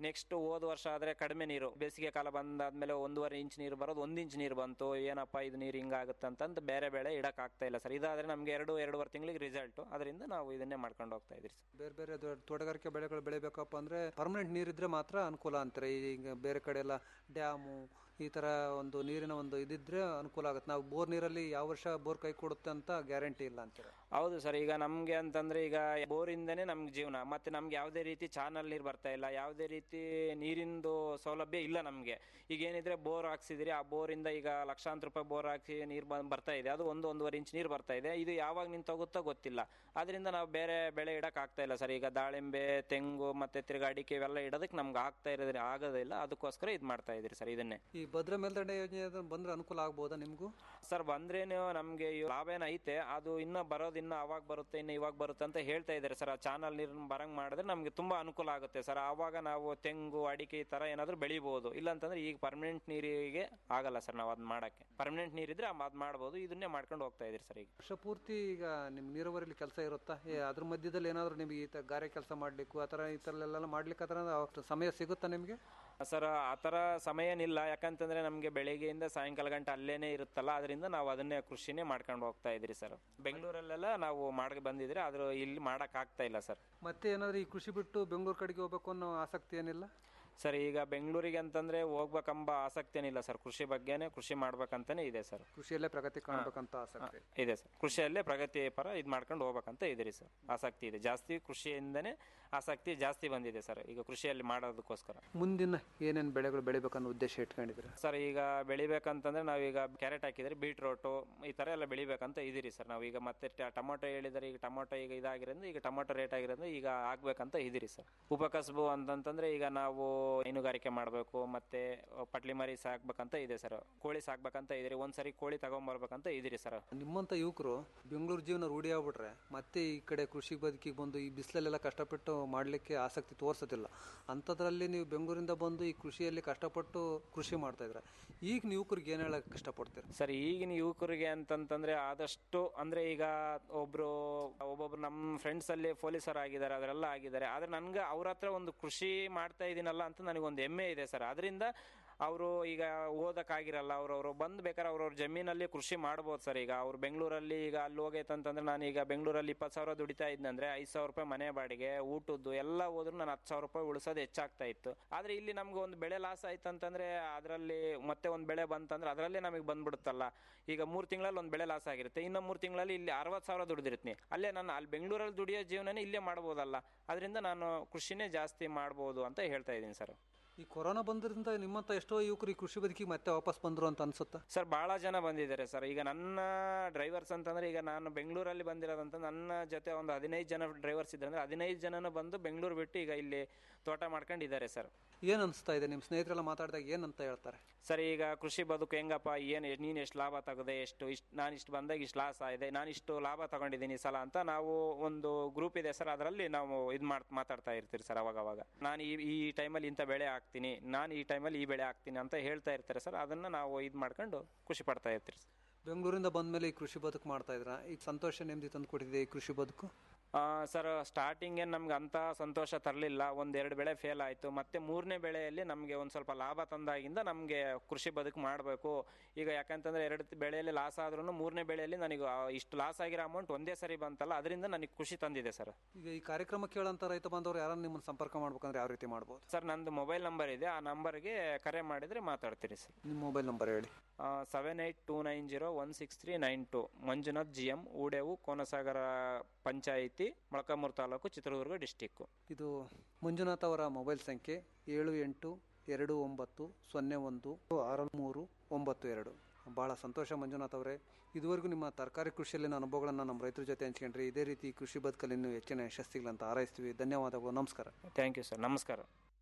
ನೆಕ್ಸ್ಟ್ ಹೋದ ವರ್ಷ ಆದ್ರೆ ಕಡಿಮೆ ನೀರು ಬೇಸಿಗೆ ಕಾಲ ಬಂದಾದ್ಮೇಲೆ ಒಂದೂವರೆ ಇಂಚ್ ನೀರು ಬರೋದು ಒಂದ್ ಇಂಚ್ ನೀರು ಬಂತು ಏನಪ್ಪ ಇದು ನೀರು ಹಿಂಗಾಗುತ್ತೆ ಅಂತಂದು ಬೇರೆ ಬೆಳೆ ಇಡಕ್ ಆಗ್ತಾ ಇಲ್ಲ ಸರ್ ಇದಾದ್ರೆ ನಮ್ಗೆ ಎರಡು ಎರಡೂವರೆ ತಿಂಗಳಿಗೆ ರಿಸಲ್ಟ್ ಅದರಿಂದ ನಾವು ಇದನ್ನೇ ಮಾಡ್ಕೊಂಡು ಹೋಗ್ತಾ ಇದ್ರಿ ಸರ್ ಬೇರೆ ಬೇರೆ ದೊ- ತೋಟಗಾರಿಕೆ ಬೆಳೆಗಳು ಬೆಳಿಬೇಕಪ್ಪ ಅಂದ್ರೆ ಪರ್ಮನೆಂಟ್ ನೀರಿದ್ರೆ ಮಾತ್ರ ಅನುಕೂಲ ಅಂತಾರೆ ಈಗ ಬೇರೆ ಕಡೆ ಎಲ್ಲ ಡ್ಯಾಮು ಈ ತರ ಒಂದು ನೀರಿನ ಒಂದು ಇದಿದ್ರೆ ಅನುಕೂಲ ಆಗುತ್ತೆ ನಾವು ಬೋರ್ ನೀರಲ್ಲಿ ಯಾವ ವರ್ಷ ಬೋರ್ ಕೈ ಕೊಡುತ್ತೆ ಅಂತ ಗ್ಯಾರಂಟಿ ಇಲ್ಲ ಅಂತಾರೆ ಹೌದು ಸರ್ ಈಗ ನಮ್ಗೆ ಅಂತಂದ್ರೆ ಈಗ ಬೋರಿಂದನೇ ನಮ್ಗೆ ಜೀವನ ಮತ್ತೆ ನಮ್ಗೆ ಯಾವುದೇ ರೀತಿ ಚಾನಲ್ ನೀರು ಬರ್ತಾ ಇಲ್ಲ ಯಾವುದೇ ರೀತಿ ನೀರಿಂದು ಸೌಲಭ್ಯ ಇಲ್ಲ ನಮ್ಗೆ ಈಗ ಏನಿದ್ರೆ ಬೋರ್ ಹಾಕ್ಸಿದಿರಿ ಆ ಬೋರಿಂದ ಈಗ ಲಕ್ಷಾಂತರ ರೂಪಾಯಿ ಬೋರ್ ಹಾಕಿ ನೀರು ಬರ್ತಾ ಇದೆ ಅದು ಒಂದು ಒಂದೂವರೆ ಇಂಚ್ ನೀರು ಬರ್ತಾ ಇದೆ ಇದು ಯಾವಾಗ ನಿಂತೋಗುತ್ತೋ ಗೊತ್ತಿಲ್ಲ ಅದರಿಂದ ನಾವು ಬೇರೆ ಬೆಳೆ ಇಡಕ್ ಆಗ್ತಾ ಇಲ್ಲ ಸರ್ ಈಗ ದಾಳಿಂಬೆ ತೆಂಗು ಮತ್ತೆ ತಿರ್ಗಾ ಅಡಿಕೆ ಇವೆಲ್ಲ ಇಡೋದಕ್ಕೆ ನಮ್ಗೆ ಆಗ್ತಾ ಇರೋದ್ರೆ ಆಗೋದಿಲ್ಲ ಅದಕ್ಕೋಸ್ಕರ ಇದು ಮಾಡ್ತಾ ಇದ್ರಿ ಸರ್ ಇದನ್ನೇ ಈ ಭದ್ರಾ ಮೇಲ್ದಂಡೆ ಯೋಜನೆ ಅದು ಬಂದ್ರೆ ಅನುಕೂಲ ಆಗ್ಬೋದಾ ನಿಮಗೂ ಸರ್ ಬಂದ್ರೇನು ನಮ್ಗೆ ಈ ಲಾಭ ಏನ್ ಐತೆ ಅದು ಇನ್ನ ಬರೋದು ಇನ್ನ ಅವಾಗ ಬರುತ್ತೆ ಇನ್ನ ಇವಾಗ ಬರುತ್ತೆ ಅಂತ ಹೇಳ್ತಾ ಇದ್ದಾರೆ ಸರ್ ಆ ಚಾನಲ್ ನೀರನ್ನ ಬರಂಗ್ ಮಾಡಿದ್ರೆ ನಮ್ಗೆ ತುಂಬಾ ಅನುಕೂಲ ಆಗುತ್ತೆ ಸರ್ ಆವಾಗ ನಾವು ತೆಂಗು ಅಡಿಕೆ ಈ ತರ ಏನಾದ್ರು ಬೆಳಿಬಹುದು ಇಲ್ಲ ಅಂತಂದ್ರೆ ಈಗ ಪರ್ಮನೆಂಟ್ ನೀರಿಗೆ ಆಗಲ್ಲ ಸರ್ ನಾವು ಅದ್ ಮಾಡಕ್ಕೆ ಪರ್ಮನೆಂಟ್ ನೀರಿದ್ರೆ ಅದ್ ಮಾಡ್ಬೋದು ಇದನ್ನೇ ಮಾಡ್ಕೊಂಡು ಹೋಗ್ತಾ ಇದ್ರಿ ಸರ್ ಈಗ ವರ್ಷ ಪೂರ್ತಿ ಈಗ ನಿಮ್ ನೀರಾವರಿಲಿ ಕೆಲಸ ಇರುತ್ತಾ ಏ, ಅದ್ರ ಮಧ್ಯದಲ್ಲಿ ಏನಾದ್ರು ನಿಮ್ಗೆ ಈ ತರ ಗಾರೆ ಕೆಲಸ ಮಾಡ್ಲಿಕ್ಕೂ ಆ ಥರ ಈ ಥರ ಎಲ್ಲ ಮಾಡ್ಲಿಕ್ಕೆ ಆ ಥರ ಅಷ್ಟು ಸಮಯ ಸಿಗುತ್ತಾ ನಿಮಗೆ ಸರ್ ಆ ಥರ ಸಮಯ ಏನಿಲ್ಲ ಯಾಕಂತಂದ್ರೆ ನಮ್ಗೆ ಬೆಳಿಗ್ಗೆಯಿಂದ ಸಾಯಂಕಾಲ ಗಂಟೆ ಅಲ್ಲೇನೆ ಇರುತ್ತಲ್ಲ ಅದರಿಂದ ನಾವು ಅದನ್ನೇ ಕೃಷಿನೇ ಮಾಡ್ಕೊಂಡು ಹೋಗ್ತಾ ಇದ್ರಿ ಸರ್ ಬೆಂಗಳೂರಲ್ಲೆಲ್ಲ ನಾವು ಮಾಡಿ ಬಂದಿದ್ರೆ ಆದ್ರೂ ಇಲ್ಲಿ ಮಾಡಕ್ ಆಗ್ತಾ ಇಲ್ಲ ಸರ್ ಮತ್ತೆ ಏನಾದ್ರು ಈ ಕೃಷಿ ಬಿಟ್ಟು ಬೆಂಗಳೂರು ಕಡೆಗೆ ಹೋಗ್ಬೇಕು ಅನ್ನೋ ಆಸಕ್ತಿ ಏನಿಲ್ಲ ಸರ್ ಈಗ ಬೆಂಗಳೂರಿಗೆ ಅಂತಂದ್ರೆ ಹೋಗ್ಬೇಕೆಂಬ ಆಸಕ್ತಿ ಏನಿಲ್ಲ ಸರ್ ಕೃಷಿ ಬಗ್ಗೆನೇ ಕೃಷಿ ಮಾಡ್ಬೇಕಂತಾನೆ ಇದೆ ಸರ್ ಕೃಷಿಯಲ್ಲೇ ಪ್ರಗತಿ ಕಾಣಬೇಕಂತ ಆಸಕ್ತಿ ಇದೆ ಸರ್ ಕೃಷಿಯಲ್ಲೇ ಪ್ರಗತಿ ಪರ ಇದು ಮಾಡ್ಕೊಂಡು ಹೋಗ್ಬೇಕಂತ ಇದೀರಿ ಸರ್ ಆಸಕ್ತಿ ಇದೆ ಜಾಸ್ತಿ ಕೃಷಿಯಿಂದನೇ ಆಸಕ್ತಿ ಜಾಸ್ತಿ ಬಂದಿದೆ ಸರ್ ಈಗ ಕೃಷಿಯಲ್ಲಿ ಮಾಡೋದಕ್ಕೋಸ್ಕರ ಮುಂದಿನ ಏನೇನು ಬೆಳೆಗಳು ಬೆಳಿಬೇಕನ್ನೋ ಉದ್ದೇಶ ಇಟ್ಕೊಂಡಿದ್ರೆ ಸರ್ ಈಗ ಬೆಳಿಬೇಕಂತಂದ್ರೆ ನಾವೀಗ ಕ್ಯಾರೆಟ್ ಹಾಕಿದ್ರೆ ಬೀಟ್ರೋಟು ಈ ತರ ಎಲ್ಲ ಬೆಳಿಬೇಕಂತ ಇದೀರಿ ಸರ್ ನಾವೀಗ ಮತ್ತೆ ಟ- ಟೊಮೊಟೊ ಹೇಳಿದರೆ ಈಗ ಟೊಮೊಟೊ ಈಗ ಇದಾಗಿರೋದ್ರಿಂದ ಈಗ ಟೊಮೊಟೊ ರೇಟ್ ಆಗಿರೋದ್ರಿಂದ ಈಗ ಆಗ್ಬೇಕಂತ ಇದೀರಿ ಸರ್ ಉಪಕಸಬು ಅಂತಂತಂದ್ರೆ ಈಗ ನಾವು ಹೈನುಗಾರಿಕೆ ಮಾಡಬೇಕು ಮತ್ತೆ ಪಟ್ಲಿ ಮರಿ ಸಾಕ್ಬೇಕಂತ ಇದೆ ಸರ್ ಕೋಳಿ ಸಾಕ್ಬೇಕಂತ ಇದೀರಿ ಒಂದ್ಸರಿ ಕೋಳಿ ತಗೊಂಬರ್ಬೇಕಂತ ಇದೀರಿ ಸರ್ ನಿಮ್ಮಂತ ಯುವಕರು ಬೆಂಗಳೂರು ಜೀವನ ರೂಢಿ ಆಗ್ಬಿಟ್ರೆ ಮತ್ತೆ ಈ ಕಡೆ ಕೃಷಿ ಬದುಕಿಗೆ ಬಂದು ಈ ಬಿಸಿಲಲ್ಲೆಲ್ಲ ಕಷ್ಟಪಟ್ಟು ಮಾಡಲಿಕ್ಕೆ ಆಸಕ್ತಿ ತೋರಿಸೋದಿಲ್ಲ ಅಂಥದ್ರಲ್ಲಿ ನೀವು ಬೆಂಗಳೂರಿಂದ ಬಂದು ಈ ಕೃಷಿಯಲ್ಲಿ ಕಷ್ಟಪಟ್ಟು ಕೃಷಿ ಮಾಡ್ತಾ ಇದ್ರೆ ಈಗ ನೀವು ಯುವಕರಿಗೆ ಏನು ಹೇಳಕ್ ಇಷ್ಟಪಡ್ತೀರಾ ಸರ್ ಈಗಿನ ಯುವಕರಿಗೆ ಅಂತಂತಂದ್ರೆ ಆದಷ್ಟು ಅಂದ್ರೆ ಈಗ ಒಬ್ರು ಒಬ್ಬೊಬ್ರು ನಮ್ಮ ಫ್ರೆಂಡ್ಸ್ ಅಲ್ಲಿ ಪೊಲೀಸರ್ ಆಗಿದ್ದಾರೆ ಅದರೆಲ್ಲ ಆಗಿದ್ದಾರೆ ಆದ್ರೆ ನನ್ಗೆ ಅವ್ರ ಹತ್ರ ಒಂದು ಕೃಷಿ ಮಾಡ್ತಾ ಇದೀನಲ್ಲ ಅಂತ ನನಗೊಂದು ಹೆಮ್ಮೆ ಇದೆ ಸರ್ ಅದರಿಂದ ಅವರು ಈಗ ಓದಕ್ಕಾಗಿರಲ್ಲ ಅವ್ರವ್ರು ಬಂದ್ ಬೇಕಾದ್ರೆ ಅವ್ರವ್ರ ಜಮೀನಲ್ಲಿ ಕೃಷಿ ಮಾಡ್ಬೋದು ಸರ್ ಈಗ ಅವ್ರು ಬೆಂಗಳೂರಲ್ಲಿ ಈಗ ಅಲ್ಲಿ ಹೋಗೈತಂತಂದ್ರೆ ನಾನು ಈಗ ಬೆಂಗಳೂರಲ್ಲಿ ಇಪ್ಪತ್ತು ಸಾವಿರ ದುಡಿತಾ ಇದ್ನಂದ್ರೆ ಐದು ಸಾವಿರ ರೂಪಾಯಿ ಮನೆ ಬಾಡಿಗೆ ಊಟದ್ದು ಎಲ್ಲ ಹೋದ್ರು ನಾನು ಹತ್ತು ಸಾವಿರ ರೂಪಾಯಿ ಉಳಿಸೋದು ಹೆಚ್ಚಾಗ್ತಾ ಇತ್ತು ಆದ್ರೆ ಇಲ್ಲಿ ನಮ್ಗೆ ಒಂದು ಬೆಳೆ ಲಾಸ್ ಆಯ್ತಂತಂದ್ರೆ ಅದರಲ್ಲಿ ಮತ್ತೆ ಒಂದು ಬೆಳೆ ಬಂತಂದ್ರೆ ಅದರಲ್ಲೇ ನಮಗೆ ಬಂದ್ಬಿಡುತ್ತಲ್ಲ ಈಗ ಮೂರು ತಿಂಗಳಲ್ಲಿ ಒಂದು ಬೆಳೆ ಲಾಸ್ ಆಗಿರುತ್ತೆ ಇನ್ನು ಮೂರು ತಿಂಗಳಲ್ಲಿ ಇಲ್ಲಿ ಅರವತ್ತು ಸಾವಿರ ದುಡಿದಿರ್ತೀನಿ ಅಲ್ಲೇ ನಾನು ಅಲ್ಲಿ ಬೆಂಗಳೂರಲ್ಲಿ ದುಡಿಯೋ ಜೀವನನೇ ಇಲ್ಲೇ ಮಾಡ್ಬೋದಲ್ಲ ಅದರಿಂದ ನಾನು ಕೃಷಿನೇ ಜಾಸ್ತಿ ಮಾಡ್ಬೋದು ಅಂತ ಹೇಳ್ತಾ ಇದ್ದೀನಿ ಸರ್ ಈ ಕೊರೋನಾ ಬಂದ್ರಿಂದ ನಿಮ್ಮಂತ ಎಷ್ಟೋ ಯುವಕರು ಈ ಕೃಷಿ ಬದುಕಿಗೆ ಮತ್ತೆ ವಾಪಸ್ ಬಂದ್ರು ಅಂತ ಅನ್ಸುತ್ತಾ ಸರ್ ಬಹಳ ಜನ ಬಂದಿದ್ದಾರೆ ಸರ್ ಈಗ ನನ್ನ ಡ್ರೈವರ್ಸ್ ಅಂತಂದ್ರೆ ಈಗ ನಾನು ಬೆಂಗಳೂರಲ್ಲಿ ಬಂದಿರೋದಂತ ನನ್ನ ಜೊತೆ ಒಂದು ಹದಿನೈದು ಜನ ಡ್ರೈವರ್ಸ್ ಇದ್ದಾರೆ ಅಂದ್ರೆ ಹದಿನೈದು ಜನನು ಬಂದು ಬೆಂಗಳೂರು ಬಿಟ್ಟು ಈಗ ಇಲ್ಲಿ ತೋಟ ಮಾಡ್ಕೊಂಡಿದ್ದಾರೆ ಸರ್ ಏನ್ ಅನಿಸ್ತಾ ಇದೆ ನಿಮ್ಮ ಸ್ನೇಹಿತರೆಲ್ಲ ಮಾತಾಡಿದಾಗ ಏನಂತ ಹೇಳ್ತಾರೆ ಸರ್ ಈಗ ಕೃಷಿ ಬದುಕು ಹೆಂಗಪ್ಪ ಏನು ನೀನು ಎಷ್ಟು ಲಾಭ ತಗದೆ ಎಷ್ಟು ಇಷ್ಟು ನಾನು ಇಷ್ಟು ಬಂದಾಗ ಇಷ್ಟು ಲಾಸ್ ಆಗಿದೆ ನಾನು ಇಷ್ಟು ಲಾಭ ತಗೊಂಡಿದ್ದೀನಿ ಈ ಸಲ ಅಂತ ನಾವು ಒಂದು ಗ್ರೂಪ್ ಇದೆ ಸರ್ ಅದರಲ್ಲಿ ನಾವು ಇದು ಮಾಡ್ ಮಾತಾಡ್ತಾ ಇರ್ತೀರಿ ಸರ್ ಅವಾಗ ಅವಾಗ ನಾನು ಈ ಈ ಟೈಮಲ್ಲಿ ಇಂಥ ಬೆಳೆ ಹಾಕ್ತೀನಿ ನಾನು ಈ ಟೈಮಲ್ಲಿ ಈ ಬೆಳೆ ಹಾಕ್ತೀನಿ ಅಂತ ಹೇಳ್ತಾ ಇರ್ತಾರೆ ಸರ್ ಅದನ್ನು ನಾವು ಇದು ಮಾಡ್ಕೊಂಡು ಖುಷಿ ಪಡ್ತಾ ಇರ್ತೀರಿ ಸರ್ ಬೆಂಗಳೂರಿಂದ ಬಂದ್ಮೇಲೆ ಈ ಕೃಷಿ ಬದುಕು ಮಾಡ್ತಾ ಇದ್ರ ಈಗ ಸಂತೋಷ ನೆಮ್ಮದಿ ತಂದು ಕೊಟ್ಟಿದೆ ಈ ಕೃಷಿ ಬದುಕು ಸರ್ ಸ್ಟಾರ್ಟಿಂಗ್ ಏನು ನಮ್ಗೆ ಅಂತ ಸಂತೋಷ ತರಲಿಲ್ಲ ಒಂದೆರಡು ಬೆಳೆ ಫೇಲ್ ಆಯಿತು ಮತ್ತೆ ಮೂರನೇ ಬೆಳೆಯಲ್ಲಿ ನಮಗೆ ಒಂದು ಸ್ವಲ್ಪ ಲಾಭ ತಂದಾಗಿಂದ ನಮಗೆ ಕೃಷಿ ಬದುಕು ಮಾಡಬೇಕು ಈಗ ಯಾಕಂತಂದ್ರೆ ಎರಡು ಬೆಳೆಯಲ್ಲಿ ಲಾಸ್ ಆದ್ರೂ ಮೂರನೇ ಬೆಳೆಯಲ್ಲಿ ನನಗೆ ಆ ಇಷ್ಟು ಲಾಸ್ ಆಗಿರೋ ಅಮೌಂಟ್ ಒಂದೇ ಸರಿ ಬಂತಲ್ಲ ಅದರಿಂದ ನನಗೆ ಖುಷಿ ತಂದಿದೆ ಸರ್ ಈಗ ಈ ಕಾರ್ಯಕ್ರಮ ಕೇಳಂತ ರೈತ ಬಾಂಧವರು ಯಾರನ್ನ ನಿಮ್ಮನ್ನ ಸಂಪರ್ಕ ಮಾಡ್ಬೇಕಂದ್ರೆ ಯಾವ ರೀತಿ ಮಾಡ್ಬೋದು ಸರ್ ನಂದು ಮೊಬೈಲ್ ನಂಬರ್ ಇದೆ ಆ ನಂಬರ್ಗೆ ಕರೆ ಮಾಡಿದರೆ ಮಾತಾಡ್ತೀರಿ ಸರ್ ನಿಮ್ಮ ಮೊಬೈಲ್ ನಂಬರ್ ಹೇಳಿ seven eight two nine zero one six three nine two Manjunath G M Udevu Konasagara panchayat Molakalmuru taluk Chitradurga district ಇದು ಮಂಜುನಾಥ್ ಅವರ ಮೊಬೈಲ್ ಸಂಖ್ಯೆ ಏಳು ಎಂಟು ಎರಡು ಒಂಬತ್ತು ಸೊನ್ನೆ ಒಂದು ಆರು ಮೂರು ಒಂಬತ್ತು ಎರಡು ಭಾಳ ಸಂತೋಷ ಮಂಜುನಾಥ್ ಅವರೇ ಇದುವರೆಗೂ ನಿಮ್ಮ ತರಕಾರಿ ಕೃಷಿಯಲ್ಲಿನ ಅನುಭವಗಳನ್ನು ನಮ್ಮ ರೈತರ ಜೊತೆ ಹಂಚ್ಕೊಂಡ್ರಿ ಇದೇ ರೀತಿ ಕೃಷಿ ಬದುಕಲ್ಲಿ ಇನ್ನೂ ಹೆಚ್ಚಿನ ಯಶಸ್ಸಿಗಳಂತ ಹಾರೈಸ್ತೀವಿ ಧನ್ಯವಾದಗಳು ನಮಸ್ಕಾರ ಥ್ಯಾಂಕ್ ಯು ಸರ್ ನಮಸ್ಕಾರ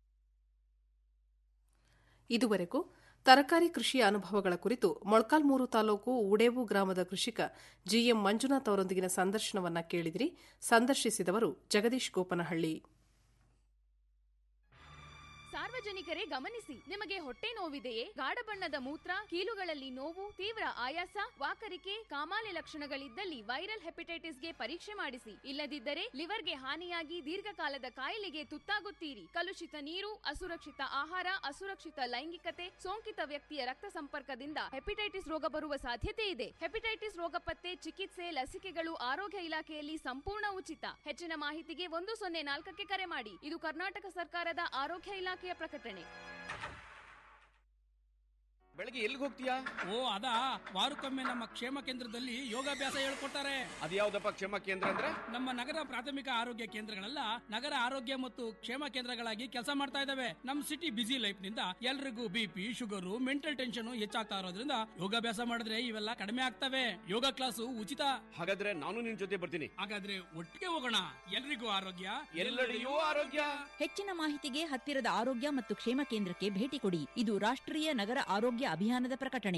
ಇದುವರೆಗೂ ತರಕಾರಿ ಕೃಷಿಯ ಅನುಭವಗಳ ಕುರಿತು ಮೊಳಕಾಲ್ಮೂರು ತಾಲೂಕು ಉಡೇವು ಗ್ರಾಮದ ಕೃಷಿಕ ಜಿಎಂ ಮಂಜುನಾಥ್ ಅವರೊಂದಿಗಿನ ಸಂದರ್ಶನವನ್ನ ಕೇಳಿದಿರಿ ಸಂದರ್ಶಿಸಿದವರು ಜಗದೀಶ್ ಗೋಪನಹಳ್ಳಿ ಸಾರ್ವಜನಿಕರೇ ಗಮನಿಸಿ ನಿಮಗೆ ಹೊಟ್ಟೆ ನೋವಿದೆಯೇ ಗಾಢ ಬಣ್ಣದ ಮೂತ್ರ ಕೀಲುಗಳಲ್ಲಿ ನೋವು ತೀವ್ರ ಆಯಾಸ ವಾಕರಿಕೆ ಕಾಮಾಲೆ ಲಕ್ಷಣಗಳಿದ್ದಲ್ಲಿ ವೈರಲ್ ಹೆಪಟೈಟಿಸ್ಗೆ ಪರೀಕ್ಷೆ ಮಾಡಿಸಿ ಇಲ್ಲದಿದ್ದರೆ ಲಿವರ್ಗೆ ಹಾನಿಯಾಗಿ ದೀರ್ಘಕಾಲದ ಕಾಯಿಲೆಗೆ ತುತ್ತಾಗುತ್ತೀರಿ ಕಲುಷಿತ ನೀರು ಅಸುರಕ್ಷಿತ ಆಹಾರ ಅಸುರಕ್ಷಿತ ಲೈಂಗಿಕತೆ ಸೋಂಕಿತ ವ್ಯಕ್ತಿಯ ರಕ್ತ ಸಂಪರ್ಕದಿಂದ ಹೆಪಟೈಟಿಸ್ ರೋಗ ಬರುವ ಸಾಧ್ಯತೆ ಇದೆ ಹೆಪಟೈಟಿಸ್ ರೋಗ ಪತ್ತೆ ಚಿಕಿತ್ಸೆ ಲಸಿಕೆಗಳು ಆರೋಗ್ಯ ಇಲಾಖೆಯಲ್ಲಿ ಸಂಪೂರ್ಣ ಉಚಿತ ಹೆಚ್ಚಿನ ಮಾಹಿತಿಗೆ ಒಂದು ಸೊನ್ನೆ ನಾಲ್ಕಕ್ಕೆ ಕರೆ ಮಾಡಿ ಇದು ಕರ್ನಾಟಕ ಸರ್ಕಾರದ ಆರೋಗ್ಯ ಇಲಾಖೆಯ ಪ್ರಕಟಣೆ ಬೆಳಗ್ಗೆ ಎಲ್ಲಿಗೆ ಹೋಗ್ತೀಯಾ ಓ ಅದಾ ವಾರಕ್ಕೊಮ್ಮೆ ನಮ್ಮ ಕ್ಷೇಮ ಕೇಂದ್ರದಲ್ಲಿ ಯೋಗಾಭ್ಯಾಸ ಹೇಳ್ಕೊಡ್ತಾರೆ ಅದ್ಯಾವ್ದಪ್ಪ ಕ್ಷೇಮ ಕೇಂದ್ರ ಅಂದ್ರೆ ನಮ್ಮ ನಗರ ಪ್ರಾಥಮಿಕ ಆರೋಗ್ಯ ಕೇಂದ್ರಗಳೆಲ್ಲ ನಗರ ಆರೋಗ್ಯ ಮತ್ತು ಕ್ಷೇಮ ಕೇಂದ್ರಗಳಾಗಿ ಕೆಲಸ ಮಾಡ್ತಾ ಇದಾವೆ ನಮ್ ಸಿಟಿ ಬಿಸಿ ಲೈಫ್ ನಿಂದ ಎಲ್ರಿಗೂ ಬಿಪಿ ಶುಗರು ಮೆಂಟಲ್ ಟೆನ್ಷನ್ ಹೆಚ್ಚಾಗ್ತಾ ಇರೋದ್ರಿಂದ ಯೋಗಾಭ್ಯಾಸ ಮಾಡಿದ್ರೆ ಇವೆಲ್ಲ ಕಡಿಮೆ ಆಗ್ತವೆ ಯೋಗ ಕ್ಲಾಸು ಉಚಿತ ಹಾಗಾದ್ರೆ ನಾನು ನಿನ್ ಜೊತೆ ಬರ್ತೀನಿ ಹಾಗಾದ್ರೆ ಒಟ್ಟಿಗೆ ಹೋಗೋಣ ಎಲ್ರಿಗೂ ಆರೋಗ್ಯ ಎಲ್ಲೆಡೆಯೂ ಆರೋಗ್ಯ ಹೆಚ್ಚಿನ ಮಾಹಿತಿಗೆ ಹತ್ತಿರದ ಆರೋಗ್ಯ ಮತ್ತು ಕ್ಷೇಮ ಕೇಂದ್ರಕ್ಕೆ ಭೇಟಿ ಕೊಡಿ ಇದು ರಾಷ್ಟ್ರೀಯ ನಗರ ಆರೋಗ್ಯ ಅಭಿಯಾನದ ಪ್ರಕಟಣೆ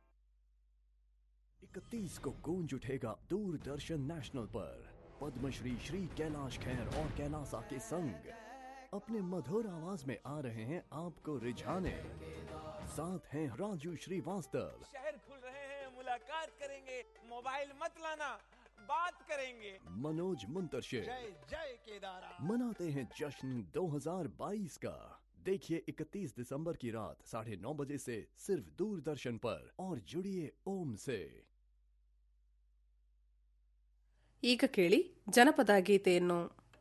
इकतीस को गूंज उठेगा दूरदर्शन नेशनल पर पद्मश्री श्री कैलाश खेर और कैलासा के संग अपने मधुर आवाज में आ रहे हैं आपको रिझाने साथ हैं राजू श्रीवास्तव शहर खुल रहे हैं मुलाकात करेंगे मोबाइल मत लाना बात करेंगे मनोज मुंतरशिर जय जय केदारा मनाते हैं जश्न 2022 का देखिए 31 दिसंबर की रात साढ़े नौ बजे से सिर्फ दूरदर्शन पर और जुड़िए ओम से ಈಗ ಕೇಳಿ ಜನಪದ ಗೀತೆಯನ್ನು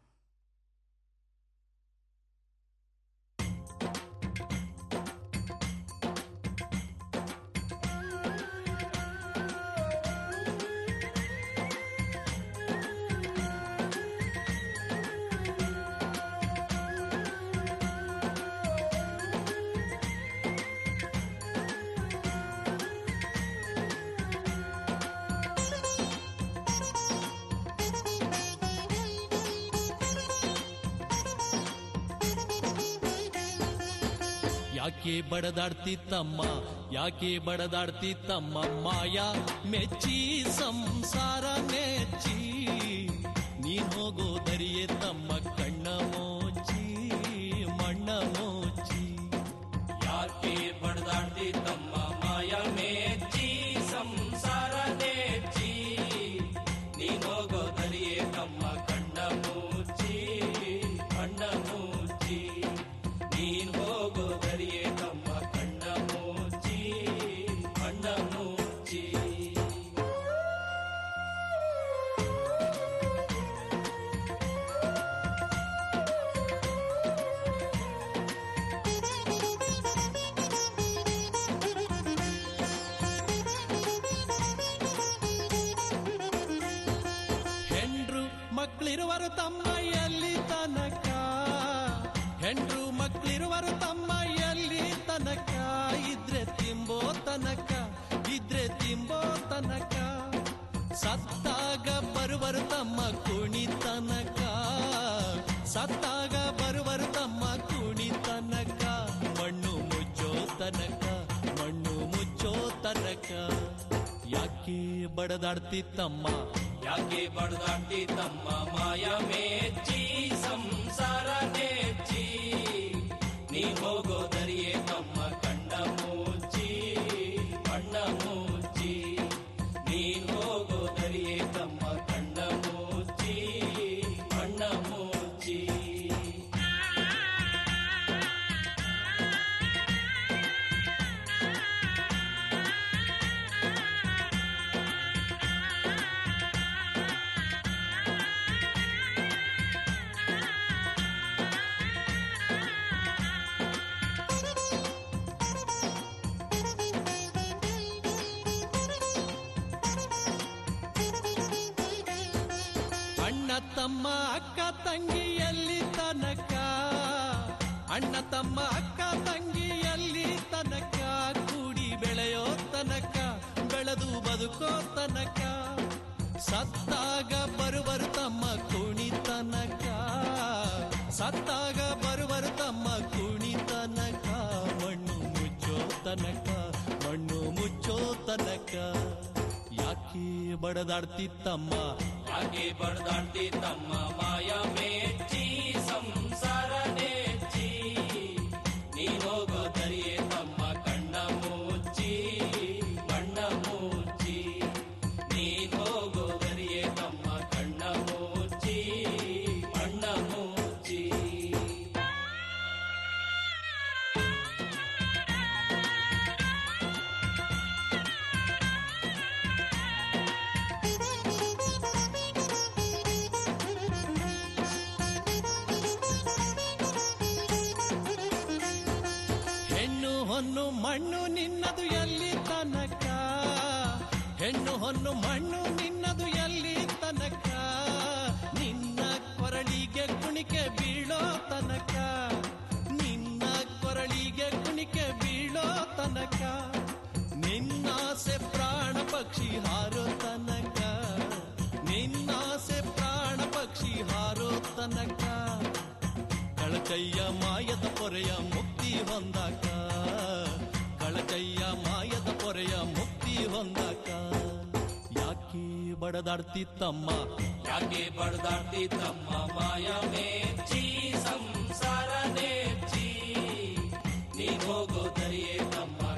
ಯಾಕೆ ಬಡದಾಡ್ತಿತ್ತಮ್ಮ ಯಾಕೆ ಬಡದಾಡ್ತಿತ್ತಮ್ಮ ಮಾಯ ಮೆಚ್ಚಿ ಸಂಸಾರ ಮೆಚ್ಚಿ ನೀನ್ ಹೋಗೋ ದರಿಯೇ ತಮ್ಮ ಕಣ್ಣ ಮೋಚಿ ಮಣ್ಣ ಮೋಚಿ ಯಾಕೆ ಬಡದಾಡ್ತಿತ್ತಮ್ಮ ಮಾಯ ಮೆಚ್ಚಿ ಸಂಸಾರ ಮೆಚ್ಚಿ ನೀನ್ ಹೋಗೋ ದರಿಯೇ ತಮ್ಮ ಕಣ್ಣ ಮೋಚಿ ಮಣ್ಣ ಮೋಚಿ ನೀನ್ ಹೋಗೋ ದರಿಯೇ ತಮ್ಮ ಕಣ್ಣ ಮೋಚಿ ಕಣ್ಣ ಮೋಚಿ ಹೆಂಡ್ರು ಮಕ್ಕಳಿರುವರು ತಮ್ಮ ಎಲ್ಲಿ ತನಕ ಹೆಂಡ್ರು ಮಕ್ಕಳಿರುವರು ತಮ್ಮ ಎಲ್ಲಿ ತನಕ ಇದ್ರೆ ತಿಂಬೋ ತನಕ ಇದ್ರೆ ತಿಂಬೋ ತನಕ ಸತ್ತಾಗ ಬರುವರು ತಮ್ಮ ಕುಣಿ ತನಕ ಸತ್ತಾಗ ಬರುವರು ತಮ್ಮ ಕುಣಿ ತನಕ ಮಣ್ಣು ಮುಚ್ಚೋ ತನಕ ಮಣ್ಣು ಮುಚ್ಚೋ ತನಕ ಯಾಕೆ ಬಡದಾಡ್ತಿತ್ತಮ್ಮ ಯಾಕೆ ಬಡದಾಡ್ತಿತ್ತಮ್ಮ ಮಾಯ ಮೇಚ್ಚಿ ಸಂಸಾರ ನೆಚ್ಚಿ ನೀ ಹೋಗೋ ದರಿಯೇ ತಮ್ಮ ಕಣ್ಣ ಮುಚ್ಚಿ ಕಣ್ಣ ಮುಚ್ಚಿ ನೀನ್ ಹೋಗೋ ದರಿಯೇ ತಮ್ಮ ಕಣ್ಣ ಮುಚ್ಚಿ ಕಣ್ಣ ಮುಚ್ಚಿ ಅಣ್ಣ ತಮ್ಮ ಅಕ್ಕ ತಂಗಿ ಎಲ್ಲಿ ತನಕ ಅಣ್ಣ ತಮ್ಮ ಅಕ್ಕ ತಂಗಿ ಎಲ್ಲಿ ತನಕ ಕೂಡಿ ಬೆಳೆಯೋ ತನಕ ಬೆಳೆದು ಬದುಕೋ ತನಕ ಸತ್ತಾಗ ಬರುವರು ತಮ್ಮ ಕುಣಿ ತನಕ ಸತ್ತಾಗ ಬರುವರು ತಮ್ಮ ಕುಣಿ ತನಕ ಮಣ್ಣು ಮುಚ್ಚೋ ತನಕ ಮಣ್ಣು ಮುಚ್ಚೋ ತನಕ ಯಾಕೆ ಬಡದಾಡ್ತಿತ್ತಮ್ಮ ಯಾಕೆ ಬಡದಾಡ್ತಿತ್ತಮ್ಮ ಮಾಯ ಮೇಚ್ಚಿ ಸಂಸಾರ ನೆಚ್ಚಿ ನೀ ಹೊನ್ನು ಮಣ್ಣು ನಿನ್ನದು ಎಲ್ಲಿ ತನಕ ಹೆಣ್ಣು ಹೊನ್ನು ಮಣ್ಣು ನಿನ್ನದು ಎಲ್ಲಿ ತನಕ ನಿನ್ನ ಕೊರಳಿಗೆ ಕುಣಿಕೆ ಬೀಳೋ ತನಕ ನಿನ್ನ ಕೊರಳಿಗೆ ಕುಣಿಕೆ ಬೀಳೋ ತನಕ ನಿನ್ನಾಸೆ ಪ್ರಾಣ ಪಕ್ಷಿ ಹಾರೋ ತನಕ ನಿನ್ನಾಸೆ ಪ್ರಾಣ ಪಕ್ಷಿ ಹಾರೋ ತನಕ ಕಳಚಯ್ಯ ಮಾಯದ ಪೊರೆಯ ಮುಕ್ತಿ ಹೊಂದಾಕ ಕಳಚಯ್ಯ ಮಾಯದ ಪೊರೆಯ ಮುಕ್ತಿ ಹೊಂದಾಕ ಯಾಕೆ ಬಡದಾಡ್ತಿತ್ತಮ್ಮ ಯಾಕೆ ಬಡ್ದಾಡ್ತಿ ತಮ್ಮ ಮಾಯ ಮೇಚ್ಚಿ ಸಂಸಾರ ನೇಚ್ಚಿ ನೀನ್ ಹೋಗೋ ದರಿಯೇ ತಮ್ಮ